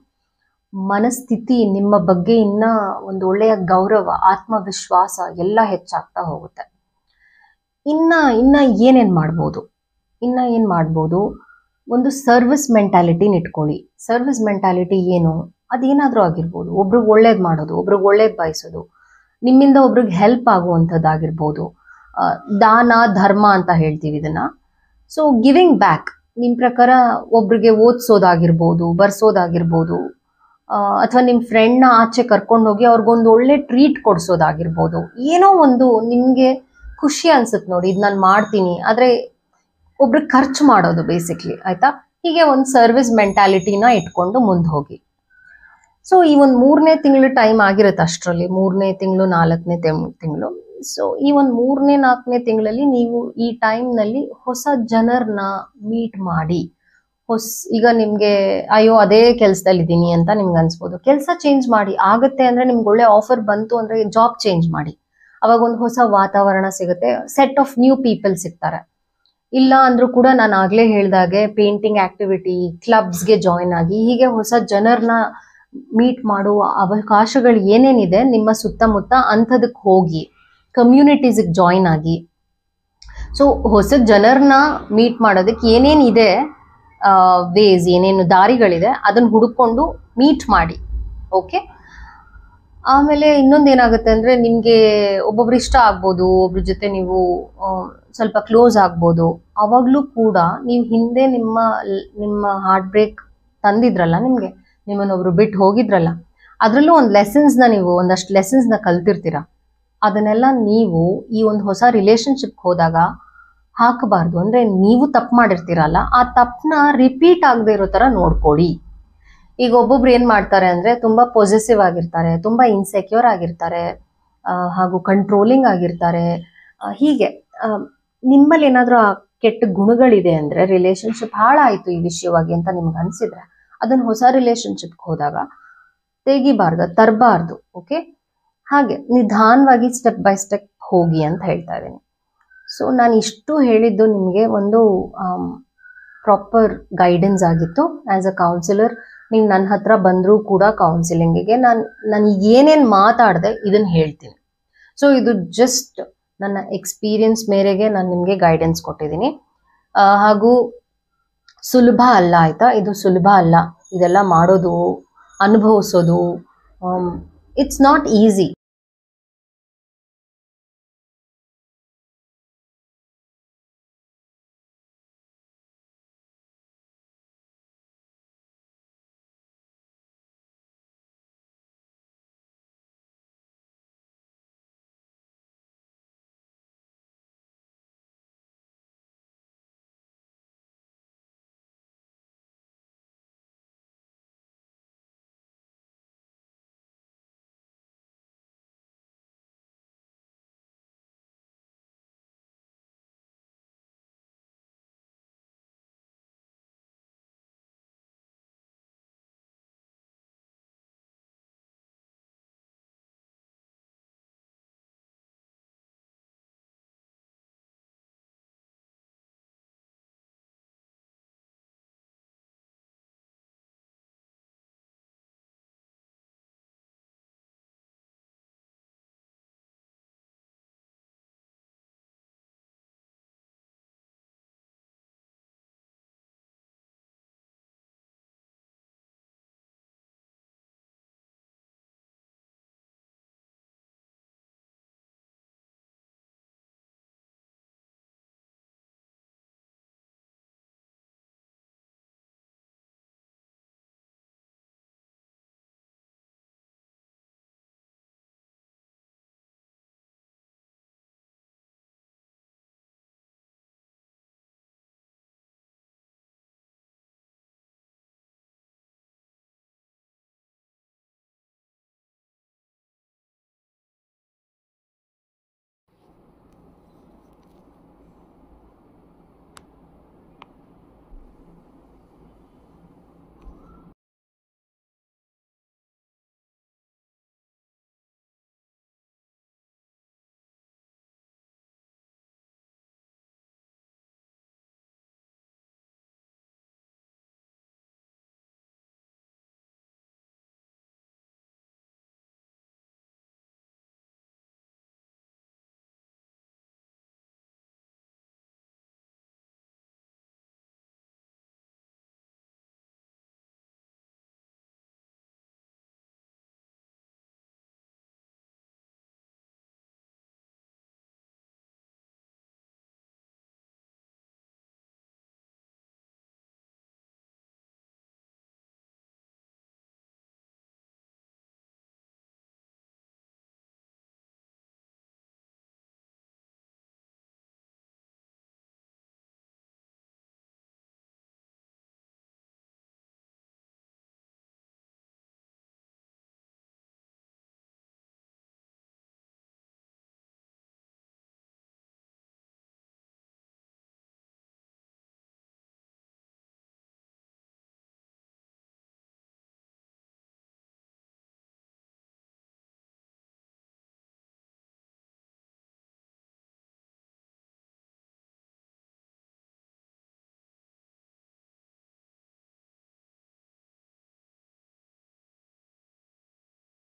Speaker 1: ಮನಸ್ಥಿತಿ ನಿಮ್ಮ ಬಗ್ಗೆ ಇನ್ನ ಒಂದು ಒಳ್ಳೆಯ ಗೌರವ ಆತ್ಮವಿಶ್ವಾಸ ಎಲ್ಲ ಹೆಚ್ಚಾಗ್ತಾ ಹೋಗುತ್ತೆ ಇನ್ನ ಇನ್ನ ಏನೇನು ಮಾಡ್ಬೋದು ಇನ್ನ ಏನು ಮಾಡ್ಬೋದು ಒಂದು ಸರ್ವಿಸ್ ಮೆಂಟ್ಯಾಲಿಟಿನ ಇಟ್ಕೊಳ್ಳಿ ಸರ್ವಿಸ್ ಮೆಂಟ್ಯಾಲಿಟಿ ಏನು ಅದೇನಾದರೂ ಆಗಿರ್ಬೋದು ಒಬ್ರಿಗೆ ಒಳ್ಳೇದು ಮಾಡೋದು ಒಬ್ರಿಗೆ ಒಳ್ಳೇದು ಬಯಸೋದು ನಿಮ್ಮಿಂದ ಒಬ್ರಿಗೆ ಹೆಲ್ಪ್ ಆಗುವಂಥದ್ದಾಗಿರ್ಬೋದು ಆ, ದಾನ ಧರ್ಮ ಅಂತ ಹೇಳ್ತೀವಿ ಇದನ್ನ ಸೊ ಗಿವಿಂಗ್ ಬ್ಯಾಕ್ ನಿಮ್ಮ ಪ್ರಕಾರ ಒಬ್ರಿಗೆ ಓದಿಸೋದಾಗಿರ್ಬೋದು ಬರ್ಸೋದಾಗಿರ್ಬೋದು ಅಥವಾ ನಿಮ್ಮ ಫ್ರೆಂಡ್ನ ಆಚೆ ಕರ್ಕೊಂಡು ಹೋಗಿ ಅವ್ರಿಗೊಂದು ಒಳ್ಳೆ ಟ್ರೀಟ್ ಕೊಡಿಸೋದಾಗಿರ್ಬೋದು ಏನೋ ಒಂದು ನಿಮಗೆ ಖುಷಿ ಅನ್ಸುತ್ತೆ ನೋಡಿ ಇದು ನಾನು ಮಾಡ್ತೀನಿ ಆದರೆ ಒಬ್ರಿಗೆ ಖರ್ಚು ಮಾಡೋದು ಬೇಸಿಕ್ಲಿ ಆಯ್ತಾ ಹೀಗೆ ಒಂದು ಸರ್ವಿಸ್ ಮೆಂಟ್ಯಾಲಿಟಿನ ಇಟ್ಕೊಂಡು ಮುಂದೆ ಹೋಗಿ ಸೊ ಈ ಒಂದು ಮೂರನೇ ತಿಂಗಳು ಟೈಮ್ ಆಗಿರುತ್ತೆ ಅಷ್ಟರಲ್ಲಿ ಮೂರನೇ ತಿಂಗಳು ನಾಲ್ಕನೇ ತಿಂಗಳು ಸೊ ಈ ಒಂದು ಮೂರನೇ ನಾಲ್ಕನೇ ತಿಂಗಳಲ್ಲಿ ನೀವು ಈ ಟೈಮ್ನಲ್ಲಿ ಹೊಸ ಜನರನ್ನ ಮೀಟ್ ಮಾಡಿ ಹೊಸ ಈಗ ನಿಮಗೆ ಅಯ್ಯೋ ಅದೇ ಕೆಲಸದಲ್ಲಿ ಇದ್ದೀನಿ ಅಂತ ನಿಮ್ಗೆ ಅನ್ಸ್ಬೋದು ಕೆಲಸ ಚೇಂಜ್ ಮಾಡಿ ಆಗತ್ತೆ ಅಂದ್ರೆ ನಿಮ್ಗೆ ಒಳ್ಳೆ ಆಫರ್ ಬಂತು ಅಂದ್ರೆ ಜಾಬ್ ಚೇಂಜ್ ಮಾಡಿ ಅವಾಗ ಒಂದು ಹೊಸ ವಾತಾವರಣ ಸಿಗುತ್ತೆ ಸೆಟ್ ಆಫ್ ನ್ಯೂ ಪೀಪಲ್ ಸಿಗ್ತಾರೆ ಇಲ್ಲ ಅಂದ್ರೂ ಕೂಡ ನಾನು ಆಗ್ಲೇ ಹೇಳ್ದಾಗೆ ಪೇಂಟಿಂಗ್ ಆಕ್ಟಿವಿಟಿ ಕ್ಲಬ್ಸ್ಗೆ ಜಾಯಿನ್ ಆಗಿ ಹೀಗೆ ಹೊಸ ಜನರನ್ನ ಮೀಟ್ ಮಾಡುವ ಅವಕಾಶಗಳು ಏನೇನಿದೆ ನಿಮ್ಮ ಸುತ್ತಮುತ್ತ ಅಂಥದಕ್ಕೆ ಹೋಗಿ ಕಮ್ಯುನಿಟೀಸಿಗೆ ಜಾಯಿನ್ ಆಗಿ ಸೊ ಹೊಸ ಜನರನ್ನ ಮೀಟ್ ಮಾಡೋದಕ್ಕೆ ಏನೇನಿದೆ ವೇಸ್ ಏನೇನು ದಾರಿಗಳಿದೆ ಅದನ್ನ ಹುಡುಕೊಂಡು ಮೀಟ್ ಮಾಡಿ ಓಕೆ ಆಮೇಲೆ ಇನ್ನೊಂದು ಏನಾಗುತ್ತೆ ಅಂದ್ರೆ ನಿಮಗೆ ಒಬ್ಬೊಬ್ರು ಇಷ್ಟ ಆಗ್ಬೋದು ಒಬ್ರ ಜೊತೆ ನೀವು ಆ, ಸ್ವಲ್ಪ ಕ್ಲೋಸ್ ಆಗ್ಬೋದು ಅವಾಗಲೂ ಕೂಡ ನೀವು ಹಿಂದೆ ನಿಮ್ಮ ನಿಮ್ಮ ಹಾರ್ಟ್ ಬ್ರೇಕ್ ತಂದಿದ್ರಲ್ಲ ನಿಮಗೆ ನಿಮ್ಮನ್ನೊಬ್ರು ಬಿಟ್ಟು ಹೋಗಿದ್ರಲ್ಲ ಅದರಲ್ಲೂ ಒಂದು ಲೆಸನ್ಸ್ನ ನೀವು ಒಂದಷ್ಟು ಲೆಸನ್ಸ್ನ ಕಲ್ತಿರ್ತೀರ ಅದನ್ನೆಲ್ಲ ನೀವು ಈ ಒಂದು ಹೊಸ ರಿಲೇಶನ್ಶಿಪ್ಗೆ ಹೋದಾಗ ಹಾಕಬಾರ್ದು ಅಂದ್ರೆ ನೀವು ತಪ್ಪು ಮಾಡಿರ್ತೀರಲ್ಲ ಆ ತಪ್ಪನ್ನ ರಿಪೀಟ್ ಆಗದೆ ಇರೋ ಥರ ನೋಡ್ಕೊಳ್ಳಿ ಈಗ ಒಬ್ಬೊಬ್ರು ಏನ್ ಮಾಡ್ತಾರೆ ಅಂದ್ರೆ ತುಂಬಾ ಪೊಸೆಸಿವ್ ಆಗಿರ್ತಾರೆ ತುಂಬಾ ಇನ್ಸೆಕ್ಯೂರ್ ಆಗಿರ್ತಾರೆ ಆ, ಹಾಗೂ ಕಂಟ್ರೋಲಿಂಗ್ ಆಗಿರ್ತಾರೆ ಆ, ಹೀಗೆ ಆ, ನಿಮ್ಮಲ್ಲಿ ಏನಾದ್ರೂ ಆ ಕೆಟ್ಟ ಗುಣಗಳಿದೆ ಅಂದ್ರೆ ರಿಲೇಶನ್ಶಿಪ್ ಹಾಳಾಯ್ತು ಈ ವಿಷಯವಾಗಿ ಅಂತ ನಿಮ್ಗೆ ಅನ್ಸಿದ್ರೆ ಅದನ್ನ ಹೊಸ ರಿಲೇಶನ್ಶಿಪ್ಗೆ ಹೋದಾಗ ತೆಗಿಬಾರ್ದು ತರಬಾರ್ದು ಓಕೆ ಹಾಗೆ ನಿಧಾನವಾಗಿ ಸ್ಟೆಪ್ ಬೈ ಸ್ಟೆಪ್ ಹೋಗಿ ಅಂತ ಹೇಳ್ತಾ ಇದ್ದೀನಿ ಸೊ ನಾನು ಇಷ್ಟು ಹೇಳಿದ್ದು ನಿಮಗೆ ಒಂದು ಪ್ರಾಪರ್ ಗೈಡೆನ್ಸ್ ಆಗಿತ್ತು ಆ್ಯಸ್ ಅ ಕೌನ್ಸಿಲರ್ ನೀವು ನನ್ನ ಹತ್ರ ಬಂದರೂ ಕೂಡ ಕೌನ್ಸಿಲಿಂಗಿಗೆ ನಾನು ನಾನು ಏನೇನು ಮಾತಾಡಿದೆ ಇದನ್ನು ಹೇಳ್ತೀನಿ ಸೊ ಇದು ಜಸ್ಟ್ ನನ್ನ ಎಕ್ಸ್ಪೀರಿಯನ್ಸ್ ಮೇರೆಗೆ ನಾನು ನಿಮಗೆ ಗೈಡೆನ್ಸ್ ಕೊಟ್ಟಿದ್ದೀನಿ ಆ, ಹಾಗೂ ಸುಲಭ ಅಲ್ಲ ಆಯ್ತಾ ಇದು ಸುಲಭ ಅಲ್ಲ ಇದೆಲ್ಲ ಮಾಡೋದು ಅನುಭವಿಸೋದು ಇಟ್ಸ್ ನಾಟ್ ಈಸಿ